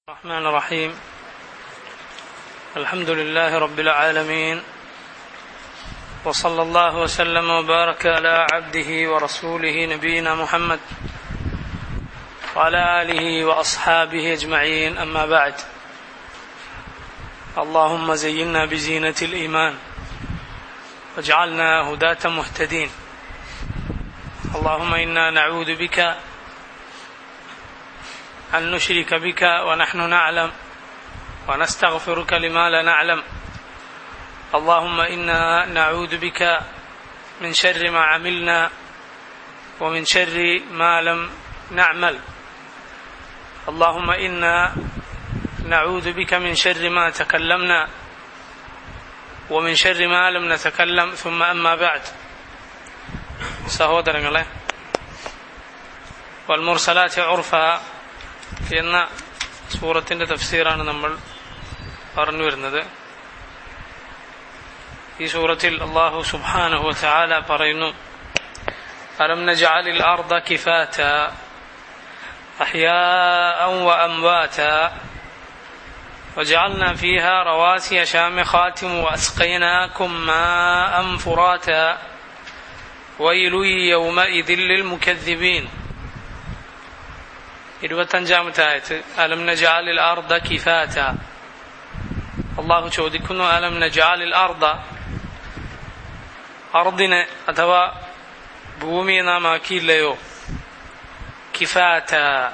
الرحمن الرحيم الحمد لله رب العالمين وصلى الله وسلم وبارك على عبده ورسوله نبينا محمد وعلى اله واصحابه اجمعين اما بعد اللهم زينا بزينه الايمان واجعلنا هداه مهتدين اللهم انا نعوذ بك أن نشرك بك ونحن نعلم ونستغفرك لما لا نعلم اللهم إنا نعوذ بك من شر ما عملنا ومن شر ما لم نعمل اللهم إنا نعوذ بك من شر ما تكلمنا ومن شر ما لم نتكلم ثم أما بعد സഹോദരങ്ങളെ വൽമുർസലാറ്റ് ഉർഫ എന്ന സൂറത്തിന്റെ തഫ്സീറാണ് നമ്മൾ പറഞ്ഞു വരുന്നത് ഈ സൂറത്തിൽ അള്ളാഹു സുബ്ഹാനഹു ചാല പറയുന്നു അലം നജഅലിൽ അർദ കിഫാത أحياء وأمواتا وجعلنا فيها رواسي شامخات وأسقيناكم ماء فراتا ويل يومئذ للمكذبين ഇരുപത്തഞ്ചാമത്തെ ആയത്ത് അലം നജാലിൽ അർദ കിഫാത അള്ളാഹു ചോദിക്കുന്നു അലം നജാലിൽ അർദ അർദിനെ അഥവാ ഭൂമിയെ നാം ആക്കിയില്ലയോ കിഫാത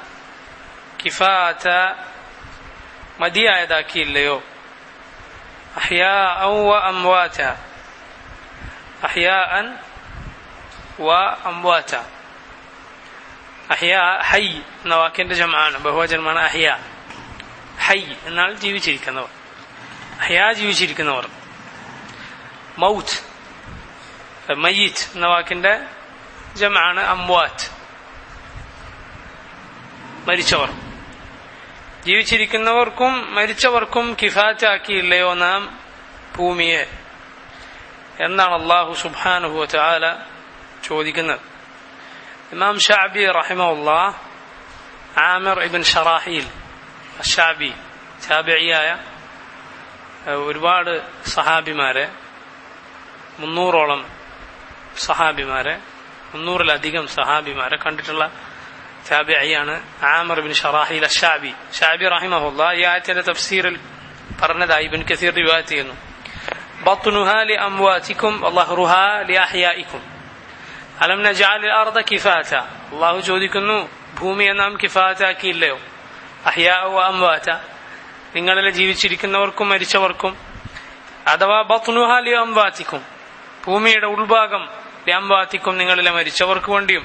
കിഫാത മതിയായതാക്കിയില്ലയോ അഹ്യാ വ അംവാത അഹ്യാഅൻ വ അംവാത അഹ്യ ഹൈ എന്ന വാക്കിന്റെ ജമാണ് ബഹുവചനമാണ് അഹ്യ ഹൈ എന്നാൽ ജീവിച്ചിരിക്കുന്നവർ അഹ്യ ജീവിച്ചിരിക്കുന്നവർ മൗത്ത് മയ്യിത്ത് എന്ന വാക്കിന്റെ ജമാണ് അംവാത്ത് മരിച്ചവർ ജീവിച്ചിരിക്കുന്നവർക്കും മരിച്ചവർക്കും കിഫാറ്റാക്കിയില്ലയോ നാം ഭൂമിയെ എന്നാണ് അള്ളാഹു സുബാനുഹു ചാല ചോദിക്കുന്നത് ഇമാം ഷാബി റഹിമുള്ള ആമിർ ഇബിൻ ഷറാഹീൽ ഷാബി ഷാബിയായ ഒരുപാട് സഹാബിമാരെ മുന്നൂറോളം സഹാബിമാരെ മുന്നൂറിലധികം സഹാബിമാരെ കണ്ടിട്ടുള്ള ഷാബിയാണ് ആമർ ബിൻ ഷറാഹീൽ അഷാബി ഷാബി റഹിമഹുല്ല ഈ ആയത്തിന്റെ തഫ്സീറിൽ പറഞ്ഞതായി ഇബിൻ കസീർ റിവായത്ത് ചെയ്യുന്നു ബത്തുനുഹാ ലി അംവാതിക്കും വല്ലഹ്റുഹാ ലി അഹ്യായിക്കും അലം നജാൽ അർദ കിഫാറ്റ അള്ളാഹു ചോദിക്കുന്നു ഭൂമിയെ നാം കിഫാറ്റാക്കിയില്ലയോ അഹ്യാവ അംവാറ്റ നിങ്ങളിലെ ജീവിച്ചിരിക്കുന്നവർക്കും മരിച്ചവർക്കും അഥവാ ബത്നുഹ ലി അംവാത്തിക്കും ഭൂമിയുടെ ഉൾഭാഗം ലി അംവാത്തിക്കും നിങ്ങളിലെ മരിച്ചവർക്ക് വേണ്ടിയും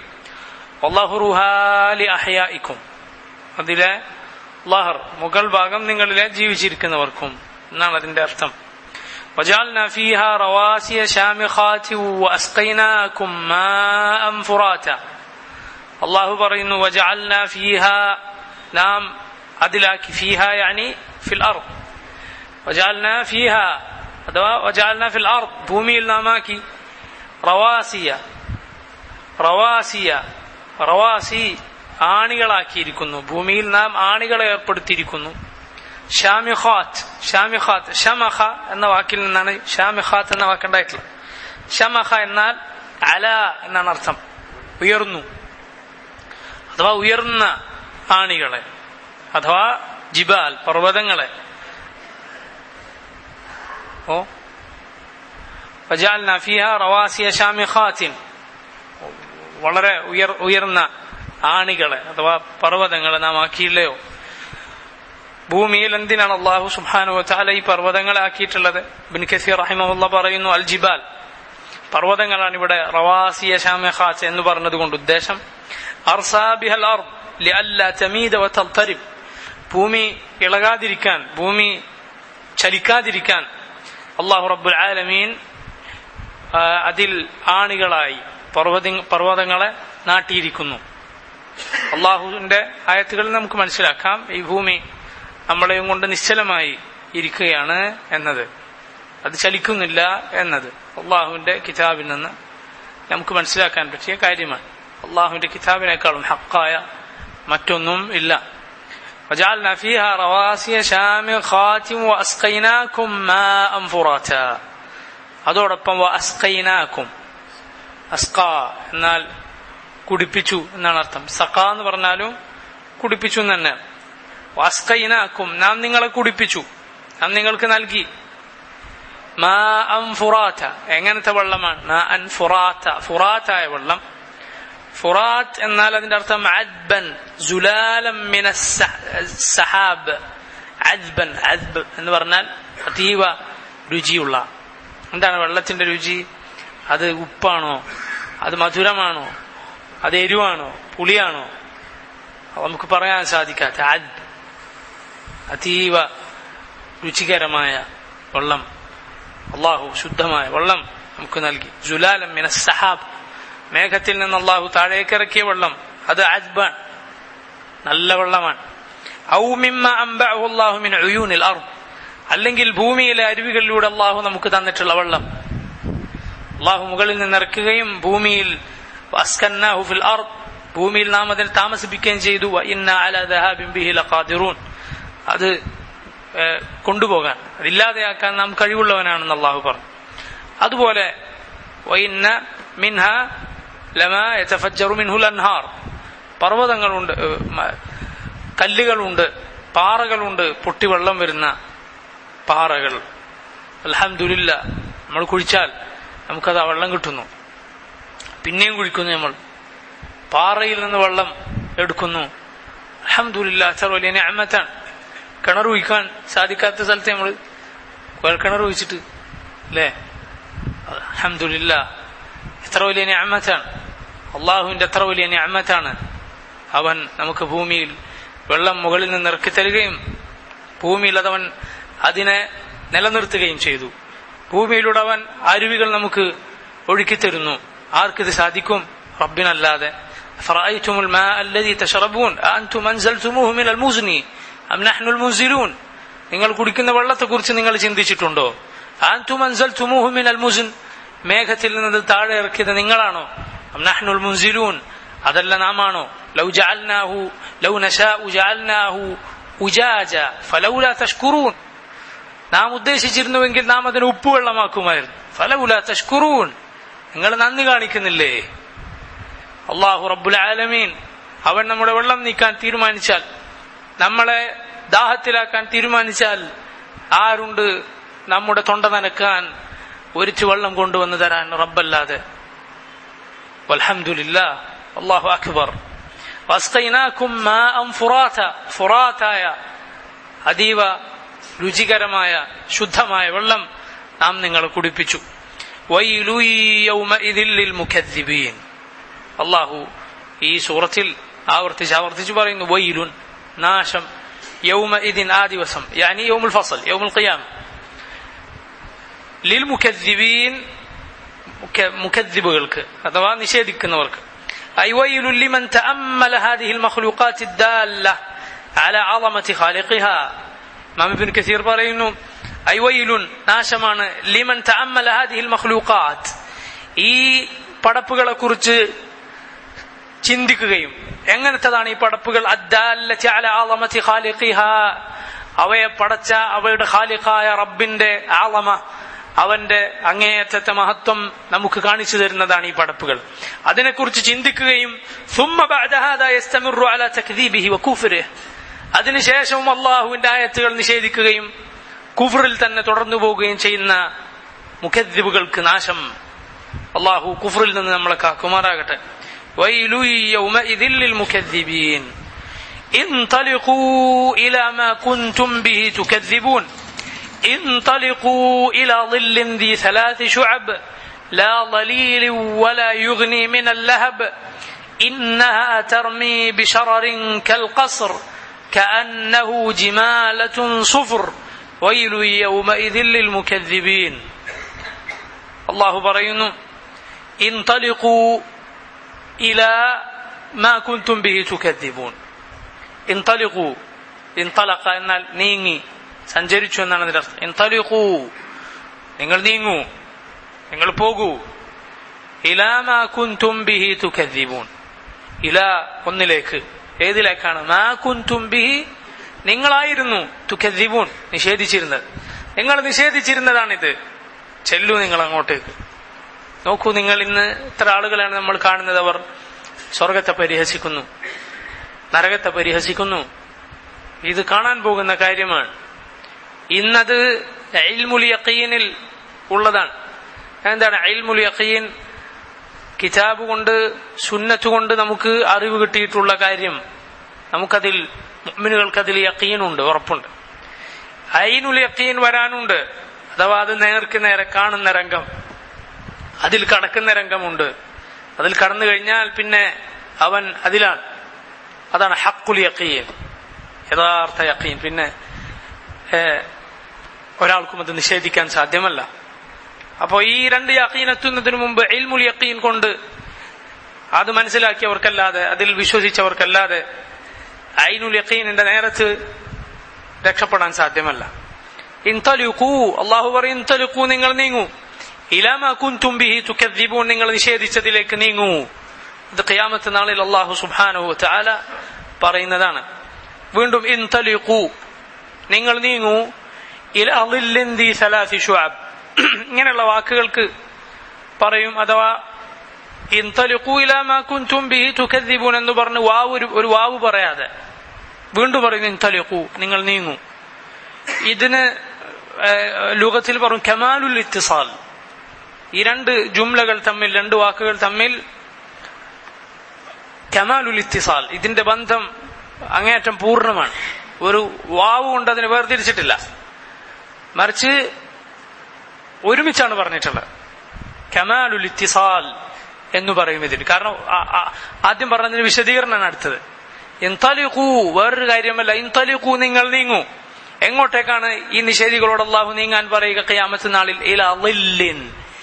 ലി അഹ്യായിക്കും അതിലെ ലഹർ മുകൾ ഭാഗം നിങ്ങളിലെ ജീവിച്ചിരിക്കുന്നവർക്കും എന്നാണ് അതിന്റെ അർത്ഥം وجعلنا فيها رواسي شامخات وأسقيناكم ماء فراتا الله برين وجعلنا فيها نام أدلاك فيها يعني في الأرض وجعلنا فيها وجعلنا في الأرض بومي الناماكي رواسي رواسي റവാസി ആണികളാക്കിയിരിക്കുന്നു ഭൂമിയിൽ നാം ആണികളെ ഏർപ്പെടുത്തിയിരിക്കുന്നു ഷാമിഖാത്ത് ഷാമിഖാത്ത് ഷമഖ എന്ന വാക്കിൽ നിന്നാണ് ഷാമിഖാത്ത് എന്ന വാക്കുണ്ടായിട്ടുള്ളത് ഷമഖ എന്നാൽ അല എന്നാണ് അർത്ഥം ഉയർന്നു അഥവാ ഉയർന്ന ആണികളെ അഥവാ ജിബാൽ പർവ്വതങ്ങളെ ഓ وجعلنا فيها رواسي شامخات വളരെ ഉയർ ഉയർന്ന ആണികളെ അഥവാ പർവ്വതങ്ങളെ നാം ആക്കിയില്ലയോ ഭൂമിയിൽ എന്തിനാണ് അള്ളാഹു സുബാനു വച്ചാല ഈ പർവ്വതങ്ങളെ ആക്കിയിട്ടുള്ളത് ബിൻ കസീർ റഹിമുള്ള പറയുന്നു അൽ ജിബാൽ പർവ്വതങ്ങളാണ് ഇവിടെ റവാസിയ ഷാമഹാസ് എന്ന് പറഞ്ഞതുകൊണ്ട് ഉദ്ദേശം ഭൂമി ഇളകാതിരിക്കാൻ ഭൂമി ചലിക്കാതിരിക്കാൻ അള്ളാഹു റബ്ബുൽ ആലമീൻ അതിൽ ആണികളായി പർവ്വത പർവ്വതങ്ങളെ നാട്ടിയിരിക്കുന്നു അള്ളാഹുവിന്റെ ആയത്തുകളിൽ നമുക്ക് മനസ്സിലാക്കാം ഈ ഭൂമി നമ്മളെയും കൊണ്ട് നിശ്ചലമായി ഇരിക്കുകയാണ് എന്നത് അത് ചലിക്കുന്നില്ല എന്നത് അള്ളാഹുവിന്റെ കിതാബിൽ നിന്ന് നമുക്ക് മനസ്സിലാക്കാൻ പറ്റിയ കാര്യമാണ് അള്ളാഹുവിന്റെ കിതാബിനേക്കാളും ഹക്കായ മറ്റൊന്നും ഇല്ല وجعلنا فيها رواسي شامخات وأسقيناكم ماء فراتا അതോടൊപ്പം അസ്കൈനാക്കും അസ്ക എന്നാൽ കുടിപ്പിച്ചു എന്നാണ് അർത്ഥം സക്ക എന്ന് പറഞ്ഞാലും കുടിപ്പിച്ചു എന്ന് തന്നെ അസ്കൈനാക്കും നാം നിങ്ങളെ കുടിപ്പിച്ചു നാം നിങ്ങൾക്ക് നൽകി മാ അൻ ഫുറാത്ത എങ്ങനത്തെ വെള്ളമാണ് മാ അൻ ഫുറാത്ത ഫുറാത്തായ വെള്ളം ഫുറാത്ത് എന്നാൽ അതിന്റെ അർത്ഥം അദ്ബൻ ജുലാലം മിന സഹാബ് അദ്ബൻ അദ്ബ് എന്ന് പറഞ്ഞാൽ അതീവ രുചിയുള്ള എന്താണ് വെള്ളത്തിന്റെ രുചി അത് ഉപ്പാണോ അത് മധുരമാണോ അത് എരിവാണോ പുളിയാണോ അത് നമുക്ക് പറയാൻ സാധിക്കാത്ത അദ് അതീവ രുചികരമായ വെള്ളം അള്ളാഹു ശുദ്ധമായ വെള്ളം നമുക്ക് നൽകി ജുലാലം മിന സഹാബ് മേഘത്തിൽ നിന്ന് അള്ളാഹു താഴേക്കിറക്കിയ വെള്ളം അത് അജ്ബാൻ നല്ല വെള്ളമാണ് അല്ലെങ്കിൽ ഭൂമിയിലെ അരുവികളിലൂടെ അള്ളാഹു നമുക്ക് തന്നിട്ടുള്ള വെള്ളം അള്ളാഹു മുകളിൽ നിന്ന് ഇറക്കുകയും ഭൂമിയിൽ ഭൂമിയിൽ നാം അതിൽ താമസിപ്പിക്കുകയും ചെയ്തു അത് കൊണ്ടുപോകാൻ അതില്ലാതെയാക്കാൻ നാം കഴിവുള്ളവനാണെന്ന് അള്ളാഹു പറഞ്ഞു അതുപോലെ മിൻഹ ലമ യതഫജ്ജറു മിൻഹുൽ അൻഹാർ പർവ്വതങ്ങളുണ്ട് കല്ലുകളുണ്ട് പാറകളുണ്ട് പൊട്ടി വെള്ളം വരുന്ന പാറകൾ അലഹമില്ല നമ്മൾ കുഴിച്ചാൽ നമുക്കത് ആ വെള്ളം കിട്ടുന്നു പിന്നെയും കുഴിക്കുന്നു നമ്മൾ പാറയിൽ നിന്ന് വെള്ളം എടുക്കുന്നു അലഹമില്ല അത്ര വലിയ ഞാമത്താണ് കിണർ കുഴിക്കാൻ സാധിക്കാത്ത സ്ഥലത്ത് നമ്മൾ കിണർ കുഴിച്ചിട്ട് അല്ലേ അലഹമില്ല എത്ര വലിയ ഞാമത്താണ് അള്ളാഹുവിന്റെ എത്ര വലിയ ഞാമത്താണ് അവൻ നമുക്ക് ഭൂമിയിൽ വെള്ളം മുകളിൽ നിന്ന് ഇറക്കി തരികയും ഭൂമിയിൽ അതവൻ അതിനെ നിലനിർത്തുകയും ചെയ്തു ഭൂമിയിലൂടെ അവൻ അരുവികൾ നമുക്ക് ഒഴുക്കിത്തരുന്നു ആർക്കിത് സാധിക്കും റബ്ബിനല്ലാതെ فرأيتم الماء الذي تشربون أأنتم أنزلتموه من المزن أم نحن المنزلون നിങ്ങൾ കുടിക്കുന്ന വെള്ളത്തെക്കുറിച്ച് നിങ്ങൾ ചിന്തിച്ചിട്ടുണ്ടോ أأنتم أنزلتموه من المزن മേഘത്തിൽ നിന്ന് താഴെ ഇറക്കിയത് നിങ്ങളാണോ أم نحن المنزلون അതല്ല നാമാണോ ലൗ ജഅൽനാഹു ലൗ നശാഉ ജഅൽനാഹു ഉജാജ ഫലൗലാ തഷ്കുറൂൻ നാം ഉദ്ദേശിച്ചിരുന്നുവെങ്കിൽ നാം അതിന് ഉപ്പുവെള്ളമാക്കുമായിരുന്നു ഫലൗലാ തഷ്കുറൂൻ നിങ്ങൾ നന്ദി കാണിക്കുന്നില്ലേ അള്ളാഹു റബ്ബുൽ ആലമീൻ അവൻ നമ്മുടെ വെള്ളം നീക്കാൻ തീരുമാനിച്ചാൽ നമ്മളെ ദാഹത്തിലാക്കാൻ തീരുമാനിച്ചാൽ ആരുണ്ട് നമ്മുടെ തൊണ്ട നനക്കാൻ ഒരിച്ചു വെള്ളം കൊണ്ടുവന്ന് തരാൻ റബ്ബല്ലാതെ വൽഹംദുലില്ലാ അള്ളാഹു അക്ബർ വസ്കൈനാക്കും ഫുറാത്ത ഫുറാത്തായ അതീവ രുചികരമായ ശുദ്ധമായ വെള്ളം നാം നിങ്ങളെ കുടിപ്പിച്ചു അള്ളാഹു ഈ സൂറത്തിൽ ആവർത്തിച്ച് ആവർത്തിച്ച് പറയുന്നു വൈലുൻ നാശം യൗമ ഇതിൻ ആ ദിവസം യാനി യൗമുൽ ഫസൽ യൗമുൽ ഖിയാം ലിൽ മുഖദ്ദിബീൻ മുഖദ്ദിബുകൾക്ക് അഥവാ നിഷേധിക്കുന്നവർക്ക് أي ويل لمن تأمل هذه المخلوقات الدالة على عظمة خالقها മാം ഇബ്നു കസീർ പറയുന്നു ഐ വൈലുൻ നാശമാണ് ലിമൻ തഅമ്മല ഹാദിഹിൽ മഖ്ലൂഖാത്ത് ഈ പടപ്പുകളെ കുറിച്ച് ചിന്തിക്കുകയും എങ്ങനത്തതാണ് ഈ പടപ്പുകൾ അദ്ദാല്ലത്തി അല ആളമത്തി ഖാലിഖിഹ അവയെ പടച്ച അവയുടെ ഖാലിഖായ റബ്ബിന്റെ ആളമ അവന്റെ അങ്ങേയറ്റത്തെ മഹത്വം നമുക്ക് കാണിച്ചു തരുന്നതാണ് ഈ പടപ്പുകൾ അതിനെക്കുറിച്ച് ചിന്തിക്കുകയും ثم بعد هذا يستمر على تكذيبه وكفره അതിനുശേഷവും അള്ളാഹുവിന്റെ ആയത്തുകൾ നിഷേധിക്കുകയും കുഫറിൽ തന്നെ തുടർന്നു പോവുകയും ചെയ്യുന്ന മുഖദ്ദിബുകൾക്ക് നാശം അള്ളാഹു കുഫറിൽ നിന്ന് നമ്മളെ കാക്കുമാറാകട്ടെ മുഖദ്ദിബീൻ انطلقوا إلى ما كنتم به تكذبون انطلقوا إلى ظل ذي ثلاث شعب لا ظليل ولا يغني من اللهب إنها ترمي بشرر كالقصر كأنه جمالة صفر ويل يومئذ للمكذبين الله പറയുന്നു انطلقوا إلى ما كنتم به تكذبون انطلقوا انطلق എന്നാൽ നീങ്ങി സഞ്ചരിച്ചു എന്നാണ് അതിന്റെ അർത്ഥം انطلقوا നിങ്ങൾ നീങ്ങൂ നിങ്ങൾ പോകൂ إلى ما كنتم به تكذبون إلى ഒന്നിലേക്ക് ഏതിലേക്കാണ് മാ കുന്തും ബിഹി നിങ്ങളായിരുന്നു തുക്കദ്ദിബൂൻ നിഷേധിച്ചിരുന്നത് നിങ്ങൾ നിഷേധിച്ചിരുന്നതാണിത് ചെല്ലു നിങ്ങൾ അങ്ങോട്ടേക്ക് നോക്കൂ നിങ്ങൾ ഇന്ന് ഇത്ര ആളുകളാണ് നമ്മൾ കാണുന്നത് അവർ സ്വർഗത്തെ പരിഹസിക്കുന്നു നരകത്തെ പരിഹസിക്കുന്നു ഇത് കാണാൻ പോകുന്ന കാര്യമാണ് ഇന്നത് ഇൽമുൽ യഖീനിൽ ഉള്ളതാണ് എന്താണ് ഇൽമുൽ യഖീൻ കിതാബ് കൊണ്ട് സുന്നത്ത് കൊണ്ട് നമുക്ക് അറിവ് കിട്ടിയിട്ടുള്ള കാര്യം നമുക്കതിൽ മുഅ്മിനുകൾക്കതിൽ യഖീനുണ്ട് ഉറപ്പുണ്ട് ഐനുൽ യഖീൻ വരാനുണ്ട് അഥവാ അത് നേർക്ക് നേരെ കാണുന്ന രംഗം അതിൽ കടക്കുന്ന രംഗമുണ്ട് അതിൽ കടന്നു കഴിഞ്ഞാൽ പിന്നെ അവൻ അതിലാണ് അതാണ് ഹക്കുൽ യഖീൻ യഥാർത്ഥ യഖീൻ പിന്നെ ഒരാൾക്കും അത് നിഷേധിക്കാൻ സാധ്യമല്ല അപ്പോൾ ഈ രണ്ട് യഖീൻ എത്തുന്നതിന് മുമ്പ് ഇൽമുൽ യഖീൻ കൊണ്ട് അത് മനസ്സിലാക്കിയവർക്കല്ലാതെ അതിൽ വിശ്വസിച്ചവർക്കല്ലാതെ ഐനുൽ യഖീനിന്റെ നേരത്ത് രക്ഷപ്പെടാൻ സാധ്യമല്ല ഇൻതലുക്കൂ അള്ളാഹു പറയും ഇൻതലുക്കൂ നിങ്ങൾ നീങ്ങൂ ഇലാമ കുൻതും ബിഹി തുക്കദ്ദിബൂൻ നിങ്ങൾ നിഷേധിച്ചതിലേക്ക് നീങ്ങൂ ഇത് ഖിയാമത്ത് നാളിൽ അള്ളാഹു സുബ്ഹാനഹു തആല പറയുന്നതാണ് വീണ്ടും ഇൻതലിഖു നിങ്ങൾ നീങ്ങൂ ഇല അളില്ലിൻ ദി സലാസി ശുഅബ് ഇങ്ങനെയുള്ള വാക്കുകൾക്ക് പറയും അഥവാ ഇൻതലിഖു ഇലാ മാ കുൻതും ബിഹി തുകദ്ദിബൂൻ എന്ന് പറഞ്ഞ് വാവ് ഒരു ഒരു വാവ് പറയാതെ വീണ്ടും പറയും ഇൻതലിഖു നിങ്ങൾ നീങ്ങൂ ഇതിന് ലോകത്തിൽ പറയും കമാലുൽ ഇത്തിസാൽ ഈ രണ്ട് ജുംലകൾ തമ്മിൽ രണ്ട് വാക്കുകൾ തമ്മിൽ കമാലുൽ ഇത്തിസാൽ ഇതിന്റെ ബന്ധം അങ്ങേയറ്റം പൂർണ്ണമാണ് ഒരു വാവ് കൊണ്ട് അതിനെ വേർതിരിച്ചിട്ടില്ല മറിച്ച് ഒരുമിച്ചാണ് പറഞ്ഞിട്ടുള്ളത് കമാലുൽ ഇത്തിസാൽ എന്ന് പറയും ഇതിന് കാരണം ആദ്യം പറഞ്ഞതിന് വിശദീകരണമാണ് അടുത്തത് ഇൻതലിഖു വേറൊരു കാര്യമല്ല ഇൻതലിഖു നിങ്ങൾ നീങ്ങൂ എങ്ങോട്ടേക്കാണ് ഈ നിഷേധികളോട് അള്ളാഹു നീങ്ങാൻ പറയുക ഖിയാമത്ത് നാളിൽ ഇലിൻ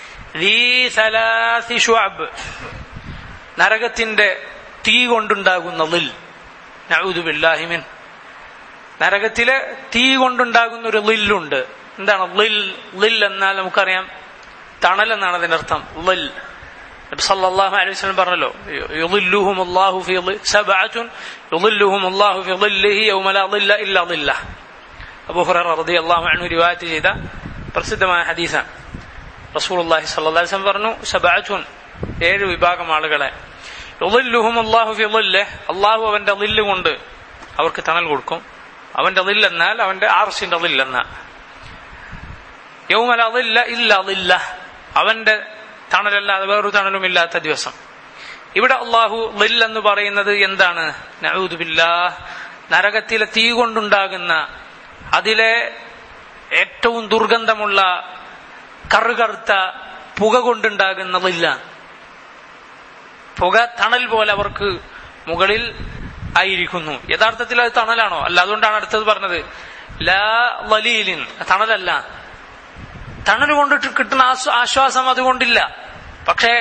നരകത്തിന്റെ തീ കൊണ്ടുണ്ടാകുന്ന ലിൽ നഊദുബില്ലാഹിമിൻ നരകത്തിലെ തീ കൊണ്ടുണ്ടാകുന്ന ഒരു ലില്ലുണ്ട് എന്താണ് ലിൽ ലിൽ എന്നാൽ നമുക്കറിയാം തണൽ എന്നാണ് അതിന്റെ അർത്ഥം ലിൽ സല്ലല്ലാഹു അലൈഹി വസല്ലം പറഞ്ഞല്ലോ യുളില്ലുഹും അല്ലാഹു ഫീ സബഅത്തുൻ യുളില്ലുഹും അല്ലാഹു ഫീ ളില്ലിഹി യൗമ ലാ ളില്ല ഇല്ലാ ളില്ല അബൂ ഹുറൈറ റളിയല്ലാഹു അൻഹു റിവായത്ത് ചെയ്ത പ്രസിദ്ധമായ ഹദീസാണ് റസൂലുള്ളാഹി സ്വല്ലല്ലാഹു അലൈഹി വസല്ലം പറഞ്ഞു സബഅത്തുൻ ഏഴ് വിഭാഗം ആളുകളെ യുളില്ലുഹും അല്ലാഹു ഫീ ളില്ലിഹി അല്ലാഹു അവന്റെ ളില്ല് കൊണ്ട് അവർക്ക് തണൽ കൊടുക്കും അവന്റെ ളില്ലെന്നാൽ അവന്റെ ആർഷിന്റെ ളില്ലെന്നാൽ യൗമ ലാ ളില്ല ഇല്ലാ ളില്ല അവന്റെ തണലല്ലാതെ വേറൊരു തണലും ഇല്ലാത്ത ദിവസം ഇവിടെ അള്ളാഹു ലിൽ എന്ന് പറയുന്നത് എന്താണ് നഊദുബില്ലാ നരകത്തിലെ തീ കൊണ്ടുണ്ടാകുന്ന അതിലെ ഏറ്റവും ദുർഗന്ധമുള്ള കറുകറുത്ത പുക കൊണ്ടുണ്ടാകുന്ന ലില്ലാണ് പുക തണൽ പോലെ അവർക്ക് മുകളിൽ ആയിരിക്കുന്നു യഥാർത്ഥത്തിൽ അത് തണലാണോ അല്ല അതുകൊണ്ടാണ് അടുത്തത് പറഞ്ഞത് ലാ വലീലിൻ തണലല്ല തണൽ കൊണ്ടിട്ട് കിട്ടുന്ന ആശ്വാസം അതുകൊണ്ടില്ല പക്ഷേ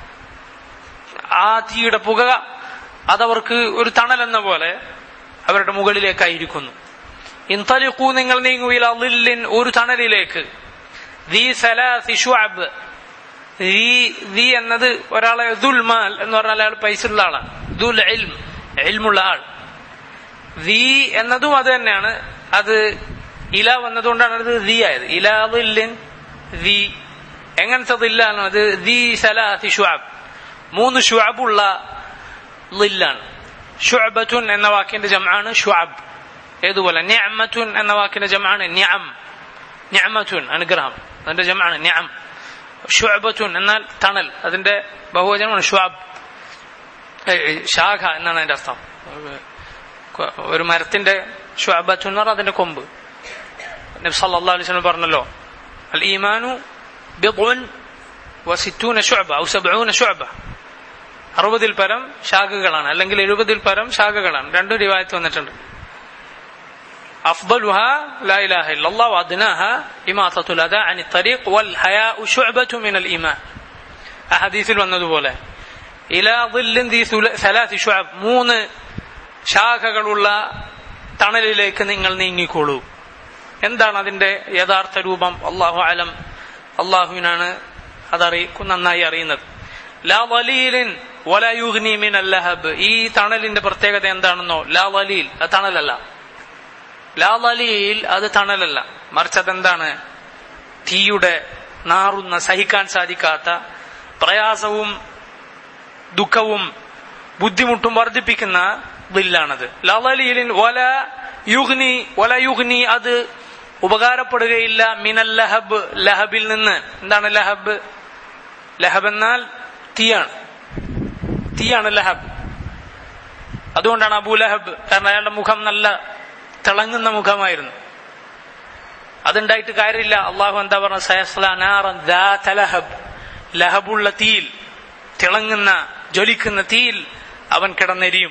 ആ തീയുടെ പുക അതവർക്ക് ഒരു തണൽ എന്ന പോലെ അവരുടെ മുകളിലേക്കായിരിക്കുന്നു ഇൻതലിഖൂ നിങ്ങൾ നീങ്ങുവിൽ അളില്ലിൻ ഒരു തണലിലേക്ക് ദീ സലാസി ഷുഅബ് ദീ എന്നത് ഒരാളെ ദുൽമാൽ എന്ന് പറഞ്ഞാൽ അയാൾ പൈസ ഉള്ള ആളാണ് ദുൽ ഇൽം ഇൽമുള്ള ആൾ ദീ എന്നതും അത് തന്നെയാണ് അത് ഇല വന്നതുകൊണ്ടാണ് അത് ദീ ആയത് ഇലാദില്ലിൻ ദീ എങ്ങനത്തെ ദില്ലാണ് അത് ദീ സലാത്തി ഷുഅബ് മൂന്ന് ഷുഅബുള്ള ലില്ലാണ് ഷുഅബത്തുൻ എന്ന വാക്കിന്റെ ജമാണ് ഷുഅബ് ഏതുപോലെ നിഅമത്തുൻ എന്ന വാക്കിന്റെ ജമാണ് നിഅം നിഅമത്തുൻ അനുഗ്രഹം അതിന്റെ ജമാണ് നിഅം ഷുഅബത്തുൻ എന്നാൽ തണൽ അതിന്റെ ബഹുവചനമാണ് ഷുഅബ് ശാഖ എന്നാണ് അതിന്റെ അർത്ഥം ഒരു മരത്തിന്റെ ഷുഅബത്തുൻ എന്ന് പറഞ്ഞാൽ അതിന്റെ കൊമ്പ് നബി സല്ലല്ലാഹു അലൈഹി വസല്ലം പറഞ്ഞല്ലോ അൽ ഈമാനു ബിദ്ഉൻ വസിറ്റൂന ശുഅബ ഔ സബ്ഊന ശുഅബ അറുപതിൽ പരം ശാഖകളാണ് അല്ലെങ്കിൽ എഴുപതിൽ പരം ശാഖകളാണ് രണ്ടും റിവായത്ത് വന്നിട്ടുണ്ട് أفضلها لا إله إلا الله وأدناها إماطة الأذى عن الطريق والحياء شعبة من الإيمان أحاديث വന്നതുപോലെ إلى ظل ذي ثلاث شعب മൂന്ന് ശാഖകളുള്ള തണലിലേക്ക് നിങ്ങൾ നീങ്ങിക്കോളൂ എന്താണ് അതിന്റെ യഥാർത്ഥ രൂപം അള്ളാഹു അലം അള്ളാഹുവിനാണ് അതറി നന്നായി അറിയുന്നത് ലാ വലീലിൻ വലയുഗ്നി മിൻ അല്ലഹബ് ഈ തണലിന്റെ പ്രത്യേകത എന്താണെന്നോ ലാ വലീൽ അത് തണലല്ല ലാ ലലീൽ അത് തണലല്ല മറിച്ച് അതെന്താണ് തീയുടെ നാറുന്ന സഹിക്കാൻ സാധിക്കാത്ത പ്രയാസവും ദുഃഖവും ബുദ്ധിമുട്ടും വർദ്ധിപ്പിക്കുന്ന ദില്ലാണത് ലലീലിൻ വല യുഗ്നി വല യുഗ്നി അത് ഉപകാരപ്പെടുകയില്ല മിനൽ ലഹബ് ലഹബിൽ നിന്ന് എന്താണ് ലഹബ് ലഹബ് എന്നാൽ തീയാണ് തീയാണ് ലഹബ് അതുകൊണ്ടാണ് അബൂ ലഹബ് കാരണം അയാളുടെ മുഖം നല്ല തിളങ്ങുന്ന മുഖമായിരുന്നു അതുണ്ടായിട്ട് കാര്യമില്ല അള്ളാഹു എന്താ പറഞ്ഞ സയസ്ലാനാറൻ ലഹബ് ലഹബുള്ള തീയിൽ തിളങ്ങുന്ന ജ്വലിക്കുന്ന തീയിൽ അവൻ കിടന്നെരിയും